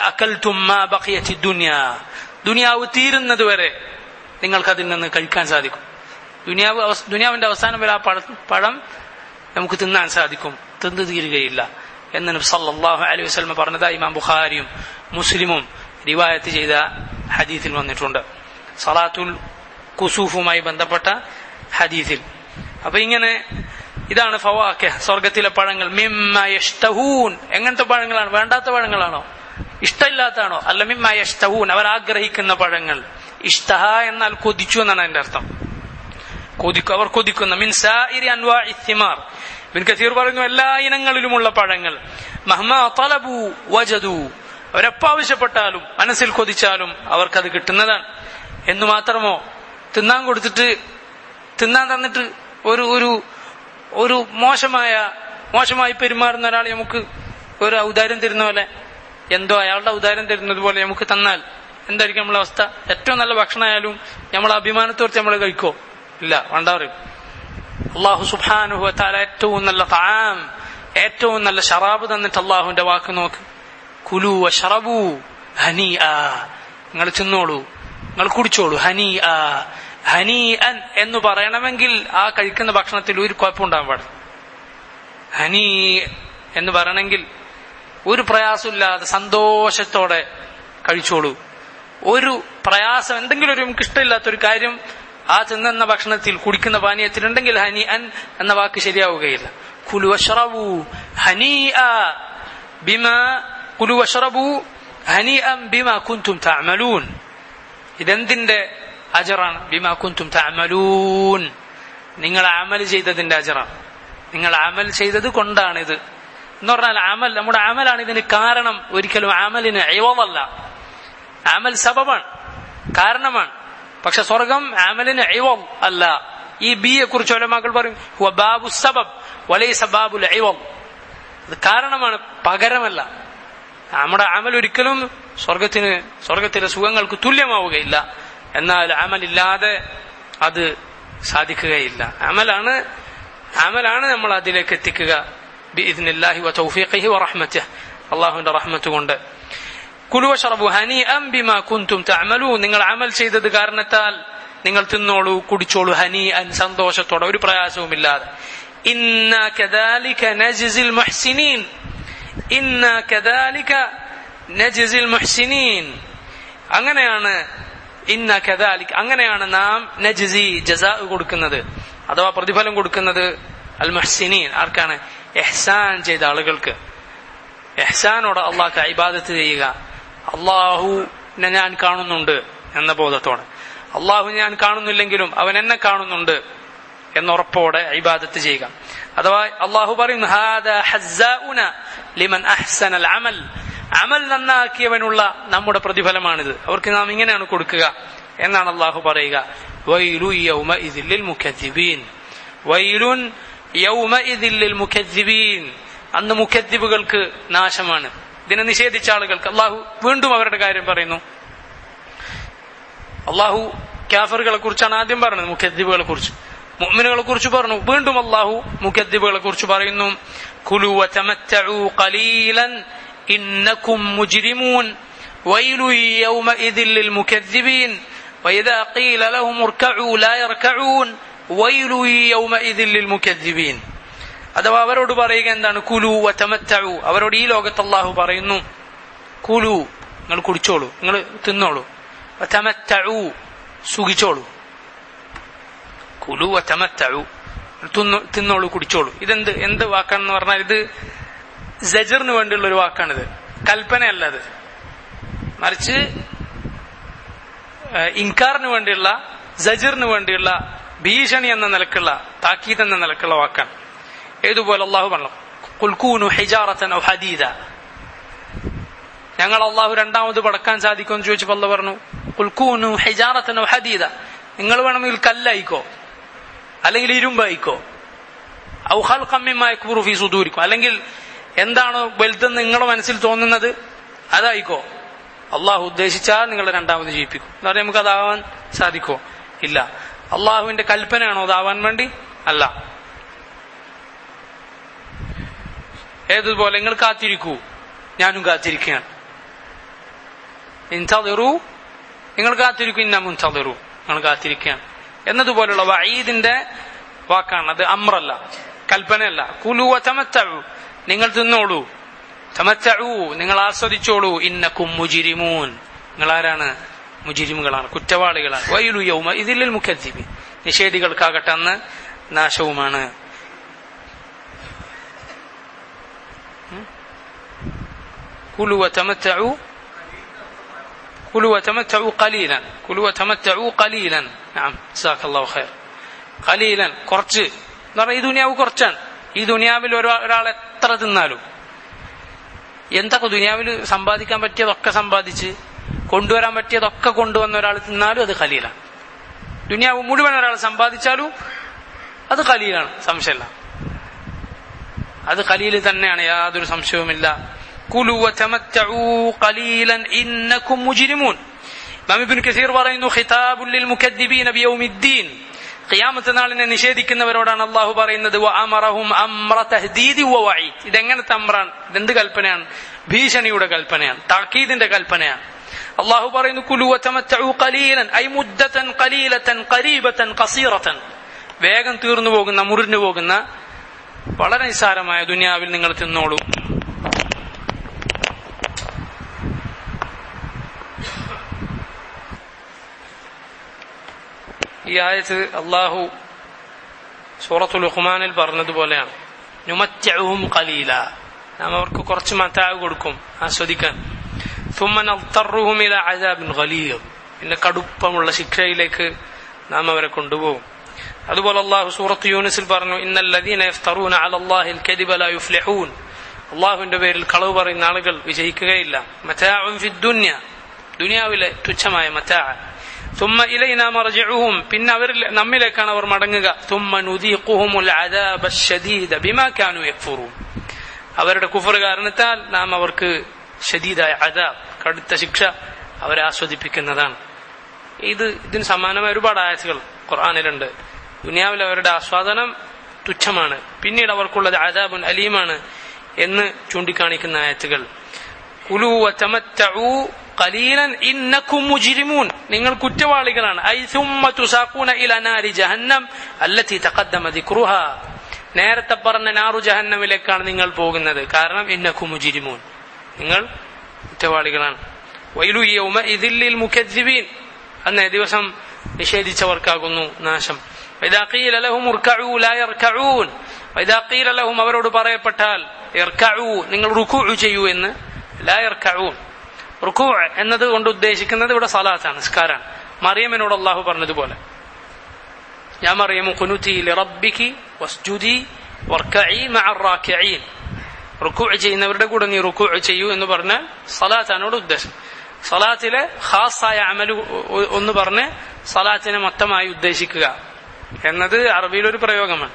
ദുനിയാവ് തീരുന്നത് വരെ നിങ്ങൾക്ക് അതിൽ നിന്ന് കഴിക്കാൻ സാധിക്കും ദുനിയാവ് ദുനിയാവിന്റെ അവസാനം വരെ ആ പഴം നമുക്ക് തിന്നാൻ സാധിക്കും തിന്നു തീരുകയില്ല എന്ന് നബി സല്ലല്ലാഹു അലൈഹി വസല്ലം പറഞ്ഞതായി ഇമാം ബുഖാരിയും മുസ്ലിമും റിവായത്ത് ചെയ്ത ഹദീസിൽ വന്നിട്ടുണ്ട് സലാത്തുൽ കുസൂഫുമായി ബന്ധപ്പെട്ട ഹദീസിൽ അപ്പൊ ഇങ്ങനെ ഇതാണ് ഫവാക്ക സ്വർഗത്തിലെ പഴങ്ങൾ മിമ്മ യഷ്തഹൂൻ എങ്ങനത്തെ പഴങ്ങളാണ് വേണ്ടാത്ത പഴങ്ങളാണോ ഇഷ്ടമില്ലാത്താണോ അല്ല മിമ്മ യഷ്തഹൂൻ അവർ ആഗ്രഹിക്കുന്ന പഴങ്ങൾ ഇഷ്ടഹ എന്നാൽ കൊതിച്ചു എന്നാണ് അതിന്റെ അർത്ഥം കൊതിക്കും അവർ കൊതിക്കുന്ന മിൻസാഇരി അൻവാ ഇത്തിമാർ ബിൻ കസീർ പറയുന്നു എല്ലാ ഇനങ്ങളിലുമുള്ള പഴങ്ങൾ മഹ്മാ തലബു വജദു അവരെപ്പോ ആവശ്യപ്പെട്ടാലും മനസ്സിൽ കൊതിച്ചാലും അവർക്കത് കിട്ടുന്നതാണ് എന്ന് മാത്രമോ തിന്നാൻ കൊടുത്തിട്ട് തിന്നാൻ തന്നിട്ട് ഒരു ഒരു ഒരു മോശമായ മോശമായി പെരുമാറുന്ന ഒരാൾ നമുക്ക് ഒരു ഔദാര്യം തരുന്ന പോലെ എന്തോ അയാളുടെ ഔദാര്യം തരുന്നത് പോലെ നമുക്ക് തന്നാൽ എന്തായിരിക്കും നമ്മളെ അവസ്ഥ ഏറ്റവും നല്ല ഭക്ഷണമായാലും നമ്മൾ അഭിമാനത്തോർത്ത് നമ്മൾ കഴിക്കോ ഇല്ല വേണ്ട പറയും അള്ളാഹു സുബാനുഹു താല ഏറ്റവും നല്ല താം ഏറ്റവും നല്ല ഷറാബ് തന്നിട്ട് അള്ളാഹുവിന്റെ വാക്ക് നോക്ക് കുലു ഷറബു ഹനി ആ നിങ്ങൾ തിന്നോളൂ നിങ്ങൾ കുടിച്ചോളൂ ഹനി ആ ഹനി അൻ എന്ന് പറയണമെങ്കിൽ ആ കഴിക്കുന്ന ഭക്ഷണത്തിൽ ഒരു കുഴപ്പമുണ്ടാകാൻ പാടില്ല ഹനി എന്ന് പറയണമെങ്കിൽ ഒരു പ്രയാസമില്ലാതെ സന്തോഷത്തോടെ കഴിച്ചോളൂ ഒരു പ്രയാസം എന്തെങ്കിലും ഒരു നമുക്ക് ഇഷ്ടമില്ലാത്ത ഒരു കാര്യം ആ തിന്നുന്ന ഭക്ഷണത്തിൽ കുടിക്കുന്ന പാനീയത്തിൽ ഉണ്ടെങ്കിൽ ഹനി അൻ എന്ന വാക്ക് ശരിയാവുകയില്ല കുലു വഷറബു ഹനി ബിമ കുലു വഷറബു ഹനി അം ബിമ കുന്തും തഅമലൂൻ ഇതെന്തിന്റെ അജറാണ് ബിമാ കുന്തും തഅമലൂൻ നിങ്ങൾ അമൽ ചെയ്തതിന്റെ അജറാണ് നിങ്ങൾ അമൽ ചെയ്തത് കൊണ്ടാണിത് എന്ന് പറഞ്ഞാൽ അമൽ നമ്മുടെ അമലാണ് ഇതിന് കാരണം ഒരിക്കലും അമലിന് അയവല്ല അമൽ സബബാണ് കാരണമാണ് പക്ഷെ സ്വർഗം അമലിന് അയവം അല്ല ഈ ബിയെ കുറിച്ച് ഒലമാക്കൾ പറയും ഹുവ ബാബു സബബ് വലൈസ ബാബുൽ ഐവം അത് കാരണമാണ് പകരമല്ല നമ്മുടെ അമൽ ഒരിക്കലും സ്വർഗത്തിന് സ്വർഗത്തിലെ സുഖങ്ങൾക്ക് തുല്യമാവുകയില്ല എന്നാൽ അമലില്ലാതെ അത് സാധിക്കുകയില്ല അമലാണ് അമലാണ് നമ്മൾ അതിലേക്ക് എത്തിക്കുക ബിഇذنില്ലാഹി വതൗഫീഖിഹി വറഹ്മത്തിഹി അള്ളാഹുവിന്റെ റഹ്മത്ത് കൊണ്ട് കുലുവ ഷറബു ഹനി അം ബിമാ കുന്തും തഅമലൂ നിങ്ങൾ അമൽ ചെയ്തത് കാരണത്താൽ നിങ്ങൾ തിന്നോളൂ കുടിച്ചോളൂ ഹനി അൻ സന്തോഷത്തോടെ ഒരു പ്രയാസവുമില്ലാതെ ഇന്ന കദാലിക നജ്സിൽ മുഹ്സിനീൻ ഇന്ന കദാലിക നജ്സിൽ മുഹ്സിനീൻ അങ്ങനെയാണ് ഇന്ന കദാലിക് അങ്ങനെയാണ് നാം നജ്സി ജസാ കൊടുക്കുന്നത് അഥവാ പ്രതിഫലം കൊടുക്കുന്നത് അൽ മുഹ്സിനീൻ ആർക്കാണ് എഹ്സാൻ ചെയ്ത ആളുകൾക്ക് എഹ്സാനോട് അള്ളാഹ് ഇബാദത്ത് ചെയ്യുക അള്ളാഹുനെ ഞാൻ കാണുന്നുണ്ട് എന്ന ബോധത്തോടെ അള്ളാഹു ഞാൻ കാണുന്നില്ലെങ്കിലും അവൻ എന്നെ കാണുന്നുണ്ട് എന്നുറപ്പോടെ ഇബാദത്ത് ചെയ്യുക അഥവാ അള്ളാഹു പറയും "ഹാദാ ഹസ്സാഉന ലിമൻ അഹ്സനൽ അമൽ അമൽ നന്നാക്കിയവനുള്ള നമ്മുടെ പ്രതിഫലമാണിത് അവർക്ക് നാം ഇങ്ങനെയാണ് കൊടുക്കുക എന്നാണ് അള്ളാഹു പറയുക വൈലു യൗമഇദിൽ ലിൽ മുക്കദ്ദിബീൻ വൈലുൻ യൗമഇദിൽ ലിൽ മുക്കദ്ദിബീൻ അന്ന് മുഖദ്ദിബുകൾക്ക് നാശമാണ് ഇതിനെ നിഷേധിച്ച ആളുകൾക്ക് അള്ളാഹു വീണ്ടും അവരുടെ കാര്യം പറയുന്നു അള്ളാഹു കാഫറുകളെ കുറിച്ചാണ് ആദ്യം പറഞ്ഞത് മുഖദ്ദിബുകളെ കുറിച്ച് മുഅ്മിനുകളെ കുറിച്ച് പറഞ്ഞു വീണ്ടും അള്ളാഹു മുഖദ്ദിബുകളെ കുറിച്ച് പറയുന്നു കുലു വതമത്തഉ ഖലീലൻ ഇന്നകും മുജ്രിമൂൻ വൈലു യൗമഇദിൽ ലിൽ മുകദ്ദിബീൻ وإذا قيل لهم اركعوا لا يركعون ويل يومئذ للمكذبين അഥവാ അവരോട് പറയുക എന്താണ് കുലു വതമത്തഉ അവരോട് ഈ ലോകത്ത് അള്ളാഹു പറയുന്നു കുലു നിങ്ങൾ കുടിച്ചോളൂ നിങ്ങൾ തിന്നോളൂ വതമത്തഉ സുഖിച്ചോളൂ കുലു വതമത്തഉ തിന്നു തിന്നോളൂ കുടിച്ചോളൂ ഇതെന്ത് എന്ത് വാക്കാണെന്ന് പറഞ്ഞാൽ ഇത് ജജറിന് വേണ്ടിയുള്ള ഒരു വാക്കാണിത് കൽപ്പനയല്ല അത് മറിച്ച് ഏഹ്, ഇൻകാറിന് വേണ്ടിയുള്ള ജജറിന് വേണ്ടിയുള്ള ഭീഷണി എന്ന നിലക്കുള്ള താക്കീത് എന്ന നിലക്കുള്ള വാക്കാണ് ഏതുപോലെ അള്ളാഹു പറഞ്ഞു കുൽക്കൂനു ഹിജാറത്തൻ ഔ ഹദീദ ഞങ്ങൾ അള്ളാഹു രണ്ടാമത് പടക്കാൻ സാധിക്കുമെന്ന് ചോദിച്ചപ്പോൾ അല്ല പറഞ്ഞു കുൽക്കൂനു ഹിജാറത്തൻ ഔ ഹദീദ നിങ്ങൾ വേണമെങ്കിൽ കല്ലായിക്കോ അല്ലെങ്കിൽ ഇരുമ്പായിക്കോ ഔഹൽ കമ്മിമായ ഫി സുദൂരിക്കും അല്ലെങ്കിൽ എന്താണോ വലുതെന്ന് നിങ്ങളുടെ മനസ്സിൽ തോന്നുന്നത് അതായിക്കോ അള്ളാഹു ഉദ്ദേശിച്ചാൽ നിങ്ങളെ രണ്ടാമത് ജീവിപ്പിക്കും എന്ന് പറഞ്ഞാൽ നമുക്ക് അതാവാൻ സാധിക്കോ ഇല്ല അള്ളാഹുവിന്റെ കൽപ്പനയാണോ അതാവാൻ വേണ്ടി അല്ല ഏതുപോലെ നിങ്ങൾ കാത്തിരിക്കൂ ഞാനും കാത്തിരിക്കുകയാണ് ഇൻതളിറു നിങ്ങൾ കാത്തിരിക്കൂ ഇന്ന മുൻതളിറു നിങ്ങൾ കാത്തിരിക്കുകയാണ് എന്നതുപോലുള്ള വഈദിന്റെ വാക്കാണ് അത് അമ്രല്ല കൽപ്പനയല്ല കുലു തമത്തഴു നിങ്ങൾ തിന്നോളൂ തമത്തഴു നിങ്ങൾ ആസ്വദിച്ചോളൂ ഇന്നക്കും മുജിരിമൂൻ നിങ്ങൾ ആരാണ് മുജിരിമുകളാണ് കുറ്റവാളികളാണ് വൈലു യൗമ ഇതിൽ മുഖദ്ദിബി നിഷേധികൾക്കാകട്ടെ അന്ന് നാശവുമാണ് കുലു തമത്തഴു كلوا وتمتعوا قليلا كلوا وتمتعوا قليلا نعم جزاك الله خير قليلا കുറച്ച് എന്ന് പറഞ്ഞാൽ ഈ ദുനിയാവ് കുറച്ചാണ് ഈ ദുനിയാവിൽ ഒരാൾ എത്ര തിന്നാലും എന്തൊക്കെ ദുനിയാവിൽ സമ്പാദിക്കാൻ പറ്റിയതൊക്കെ സമ്പാദിച്ച് കൊണ്ടുവരാൻ പറ്റിയതൊക്കെ കൊണ്ടുവന്ന ഒരാൾ തിന്നാലും അത് ഖലീലാണ് ദുനിയാവ് മുഴുവൻ ഒരാൾ സമ്പാദിച്ചാലും അത് ഖലീലാണ് സംശയമല്ല അത് ഖലീൽ തന്നെയാണ് യാതൊരു സംശയവുമില്ല കുലു വതമത്തഉ ഖലീലൻ ഇന്നകും മുജ്രിമൂൻ ഇമാം ഇബ്നു കസീർ പറയുന്നു ഖിതാബുൽ ലിൽ മുകദ്ദിബീന ബിയൗമിദ്ദീൻ ഖിയാമത്ത് നാളിനെ നിഷേധിക്കുന്നവരോടാണ് അള്ളാഹു പറയുന്നത് വ അമറഹും അമ്ര തഹ്ദീദി വ വഈദ് ഇതെങ്ങനത്തെ അമ്രാണ് ഇതെന്ത് കൽപ്പനയാണ് ഭീഷണിയുടെ കൽപ്പനയാണ് താക്കീദിന്റെ കൽപ്പനയാണ് അള്ളാഹു പറയുന്നു കുലു വതമത്തഉ ഖലീലൻ ഐ മുദ്ദതൻ ഖലീലതൻ ഖരീബതൻ ഖസീറതൻ വേഗം തീർന്നു പോകുന്ന മുറിഞ്ഞു പോകുന്ന വളരെ നിസ്സാരമായ ദുനിയാവിൽ നിങ്ങൾ തിന്നോളൂ ഈ ആയത്ത് അള്ളാഹു സൂറത്തുൽ ഉഖ്മാനിൽ പറഞ്ഞതുപോലെയാണ് നുമറ്റവും കലീല നാം അവർക്ക് കുറച്ച് മത്താവ് കൊടുക്കും ആസ്വദിക്കാൻ ثم نضطرهم الى عذاب غليظ പിന്നെ കടുപ്പമുള്ള ശിക്ഷയിലേക്ക് നാം അവരെ കൊണ്ടുപോകും അതുപോലെ അള്ളാഹു സൂറത്ത് യൂനിസിൽ പറഞ്ഞു ഇന്നല്ലദീന യഫ്തറൂന അലല്ലാഹിൽ കദിബ ലാ യുഫ്ലിഹൂൻ അള്ളാഹുവിന്റെ പേരിൽ കളവ് പറയുന്ന ആളുകൾ വിജയിക്കുകയില്ല മതാഉൻ ഫി ദുനിയ ദുനിയാവിലെ തുച്ഛമായ മതാ തുമ്മ ഇലൈന മർജിഉഹും പിന്നെ അവരിൽ നമ്മിലേക്കാണ് അവർ മടങ്ങുക തുമ്മ നുദീഖുഹുമുൽ അദാബ ശദീദ ബിമാ കാനു യക്ഫുറൂൻ അവരുടെ കുഫർ കാരണത്താൽ നാം അവർക്ക് ഷദീദായ അദാബ് കടുത്ത ശിക്ഷ അവരെ ആസ്വദിപ്പിക്കുന്നതാണ് ഇത് ഇതിന് സമാനമായ ഒരുപാട് ആയത്തുകൾ ഖുർആാനിലുണ്ട് ദുനിയാവിൽ അവരുടെ ആസ്വാദനം തുച്ഛമാണ് പിന്നീട് അവർക്കുള്ളത് അദാബുൻ അലീമാണ് എന്ന് ചൂണ്ടിക്കാണിക്കുന്ന ആയത്തുകൾ കുലു വതമത്തഉ ഖലീലൻ ഇന്നക്കും മുജ്രിമൂൻ നിങ്ങൾ കുറ്റവാളികളാണ് ഐ സുമ്മ തുസാഖൂന ഇല നാരി ജഹന്നം അല്ലത്തി തഖദ്ദമ ദിക്റുഹാ നേരത്തെ പറഞ്ഞ നാറു ജഹന്നമിലേക്കാണ് നിങ്ങൾ പോകുന്നത് കാരണം ഇന്നക്കും മുജ്രിമൂൻ നിങ്ങൾ കുറ്റവാളികളാണ് വൈലു യൗമ ഇതില്ലിൽ മുഖദ്ദിബീൻ അന്നേ ദിവസം നിഷേധിച്ചവർക്കാകുന്നു നാശം وإذا قيل لهم اركعوا لا يركعون وإذا قيل لهم അവരോട് പറയപ്പെട്ടാൽ ഇർക്കഊ നിങ്ങൾ റുക്കൂ ചെയ്യൂ എന്ന് ലാ ഇർക്കഊൻ റുക്കൂ എന്നത് കൊണ്ട് ഉദ്ദേശിക്കുന്നത് ഇവിടെ സലാത്താണ് നിസ്കാരാണ് മറിയമിനോട് അള്ളാഹു പറഞ്ഞതുപോലെ ഞാൻ മറിയമു കുനുതി ലിറബ്ബിക്കി വസ്ജുദി വർക്കഈ മഅ റാക്കിഈൻ റുക്കൂ ചെയ്യുന്നവരുടെ കൂടെ നീ റുക്കൂ ചെയ്യൂ എന്ന് പറഞ്ഞാൽ സലാത്താണ് ഇവിടെ ഉദ്ദേശം സലാത്തിലെ ഖാസായ അമല് ഒന്ന് പറഞ്ഞ് സലാത്തിനെ മൊത്തമായി ഉദ്ദേശിക്കുക എന്നത് അറബിയിൽ ഒരു പ്രയോഗമാണ്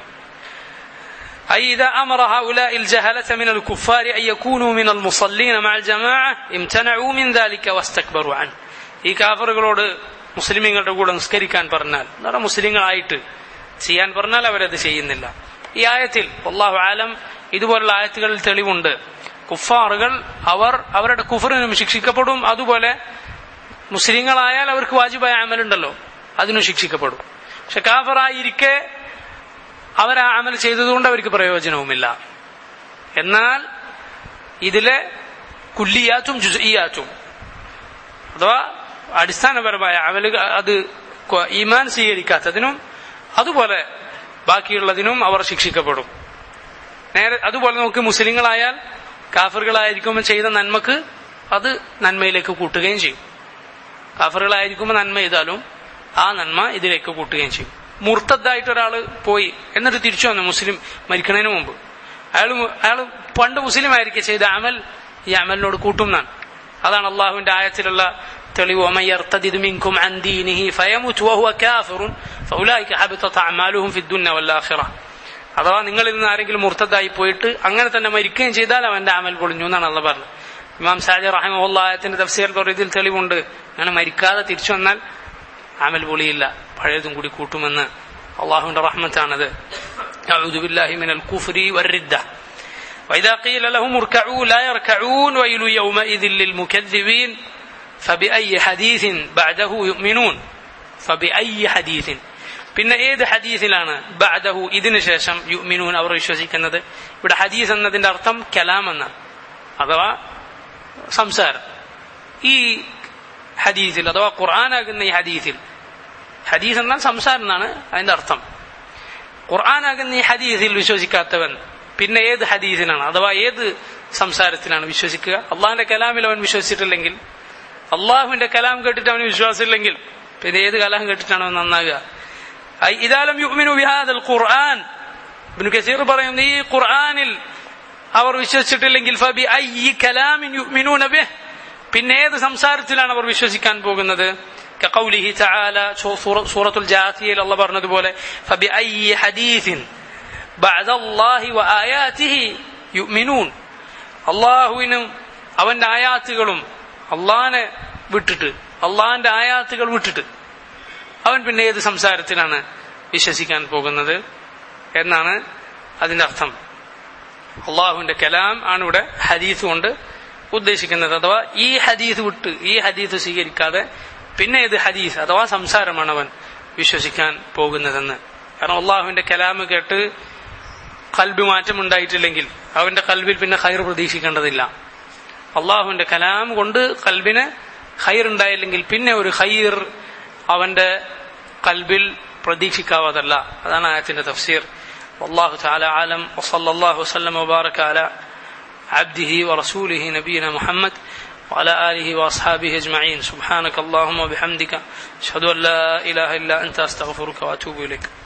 أي إذا أمر هؤلاء الجهلة من الكفار أن يكونوا من المصلين مع الجماعة امتنعوا من ذلك واستكبروا عنه ഈ കാഫറുകളോട് മുസ്ലിമീങ്ങളുടെ കൂടെ നിസ്കരിക്കാൻ പറഞ്ഞാൽ എന്താണ് മുസ്ലിങ്ങളായിട്ട് ചെയ്യാൻ പറഞ്ഞാൽ അവരത് ചെയ്യുന്നില്ല ഈ ആയത്തിൽ അള്ളാഹു ആലം ഇതുപോലുള്ള ആയത്തുകളിൽ തെളിവുണ്ട് കുഫാറുകൾ അവർ അവരുടെ കുഫറിനും ശിക്ഷിക്കപ്പെടും അതുപോലെ മുസ്ലിങ്ങളായാൽ അവർക്ക് വാജിബായ അമലുണ്ടല്ലോ അതിനും ശിക്ഷിക്കപ്പെടും പക്ഷെ കാഫറായിരിക്കെ അവർ ആ അമൽ ചെയ്തതുകൊണ്ട് അവർക്ക് പ്രയോജനവുമില്ല എന്നാൽ ഇതിലെ കുല്ലിയാറ്റും ജുസിയാറ്റും അഥവാ അടിസ്ഥാനപരമായ അമല് അത് ഈമാൻ സ്വീകരിക്കാത്തതിനും അതുപോലെ ബാക്കിയുള്ളതിനും അവർ ശിക്ഷിക്കപ്പെടും നേരെ അതുപോലെ നമുക്ക് മുസ്ലിങ്ങളായാൽ കാഫറുകളായിരിക്കുമ്പോൾ ചെയ്ത നന്മക്ക് അത് നന്മയിലേക്ക് കൂട്ടുകയും ചെയ്യും കാഫറുകളായിരിക്കുമ്പോൾ നന്മ ചെയ്താലും ആ നന്മ ഇതിലേക്ക് കൂട്ടുകയും ചെയ്യും മുർത്തദ്ദായിട്ട് ഒരാൾ പോയി എന്നിട്ട് തിരിച്ചു വന്നു മുസ്ലിം മരിക്കുന്നതിന് മുമ്പ് അയാൾ അയാൾ പണ്ട് മുസ്ലിം ആയിരിക്കെ ചെയ്ത അമൽ ഈ അമലിനോട് കൂട്ടുന്നതാണ് അതാണ് അള്ളാഹുവിന്റെ ആയത്തിലുള്ള തെളിവ് മിൻകും അൻ ദീനിഹി ഫയമുത് വഹുവ കാഫിറുൻ ഫൗലായിക ഹബിതത് അഅമാലുഹും ഫിദ്ദുന്യ വല്ലാഖിറ അഥവാ നിങ്ങളിൽ നിന്ന് ആരെങ്കിലും മുർത്തദ്ദായി പോയിട്ട് അങ്ങനെ തന്നെ മരിക്കുകയും ചെയ്താൽ അവന്റെ അമൽ പൊളിഞ്ഞു എന്നാണ് അള്ള പറഞ്ഞത് ഇമാം സാജി റഹിമുള്ള ആയത്തിന്റെ തഫ്സീർ ഇതിൽ തെളിവുണ്ട് അങ്ങനെ മരിക്കാതെ തിരിച്ചു വന്നാൽ അമൽ പൊളിയില്ല പഴയതും കൂടി കൂട്ടുമെന്ന് അള്ളാഹുവിന്റെ റഹ്മത്താണത് أعوذ بالله من الكفر والردة وإذا قيل لهم اركعوا لا يركعون ويل يومئذ للمكذبين فبأي حديث بعده يؤمنون فبأي حديث പിന്നെ ഏത് ഹദീസിലാണ് ബഅദഹു ഇതിനു ശേഷം യുമിനൂൻ അവർ വിശ്വസിക്കുന്നത് ഇവിടെ ഹദീസ് എന്നതിന്റെ അർത്ഥം കലാം എന്നാണ് അഥവാ സംസാരം ഈ ഹദീസിൽ അഥവാ ഖുർആനാകുന്ന ഈ ഹദീസിൽ ഹദീസ് എന്നാൽ സംസാരം എന്നാണ് അതിന്റെ അർത്ഥം ഖുർആനാകുന്ന ഈ ഹദീസിൽ വിശ്വസിക്കാത്തവൻ പിന്നെ ഏത് ഹദീസിനാണ് അഥവാ ഏത് സംസാരത്തിലാണ് വിശ്വസിക്കുക അള്ളാഹിന്റെ കലാമിൽ അവൻ വിശ്വസിച്ചിട്ടില്ലെങ്കിൽ അള്ളാഹുവിന്റെ കലാം കേട്ടിട്ട് അവന് വിശ്വാസമില്ലെങ്കിൽ പിന്നെ ഏത് കലാം കേട്ടിട്ടാണ് അവൻ നന്നാകുക ഇതാലം യുഗ്മിനു ബിഹാദൽ ഖുർആൻ ഇബ്നു കസീർ പറയുന്നു ഈ ഖുർആനിൽ അവർ വിശ്വസിച്ചിട്ടില്ലെങ്കിൽ ഫബി ഐ കലാമിൻ യുഗ്മിനൂന ബിഹ് പിന്നെ ഏത് സംസാരത്തിലാണ് അവർ വിശ്വസിക്കാൻ പോകുന്നത് كقوله تعالى سورة الجاثية الله برنا دبوله فبأي حديث بعد الله وآياته يؤمنون അള്ളാഹുവിനും അവന്റെ ആയാത്തുകളും അള്ളാഹിനെ വിട്ടിട്ട് അള്ളാഹിന്റെ ആയാത്തുകൾ വിട്ടിട്ട് അവൻ പിന്നെ ഏത് സംസാരത്തിലാണ് വിശ്വസിക്കാൻ പോകുന്നത് എന്നാണ് അതിന്റെ അർത്ഥം അള്ളാഹുവിന്റെ കലാം ആണ് ഇവിടെ ഹദീസ് കൊണ്ട് ഉദ്ദേശിക്കുന്നത് അഥവാ ഈ ഹദീസ് വിട്ട് ഈ ഹദീസ് സ്വീകരിക്കാതെ പിന്നെ ഏത് ഹദീസ് അഥവാ സംസാരമാണ് അവൻ വിശ്വസിക്കാൻ പോകുന്നതെന്ന് കാരണം അള്ളാഹുവിന്റെ കലാമ് കേട്ട് കൽബ് മാറ്റം ഉണ്ടായിട്ടില്ലെങ്കിൽ അവന്റെ കൽബിൽ പിന്നെ ഹൈർ പ്രതീക്ഷിക്കേണ്ടതില്ല അള്ളാഹുവിന്റെ കലാം കൊണ്ട് കൽബിന് ഹൈർ ഉണ്ടായില്ലെങ്കിൽ പിന്നെ ഒരു ഹൈർ അവന്റെ കൽബിൽ പ്രതീക്ഷിക്കാവതല്ല അതാണ് ആയത്തിന്റെ തഫ്സീർ والله تعالى عالم وصلى الله وسلم وبارك على عبده ورسوله نبينا محمد وعلى آله وأصحابه أجمعين سبحانك اللهم وبحمدك أشهد أن لا إله إلا أنت أستغفرك وأتوب إليك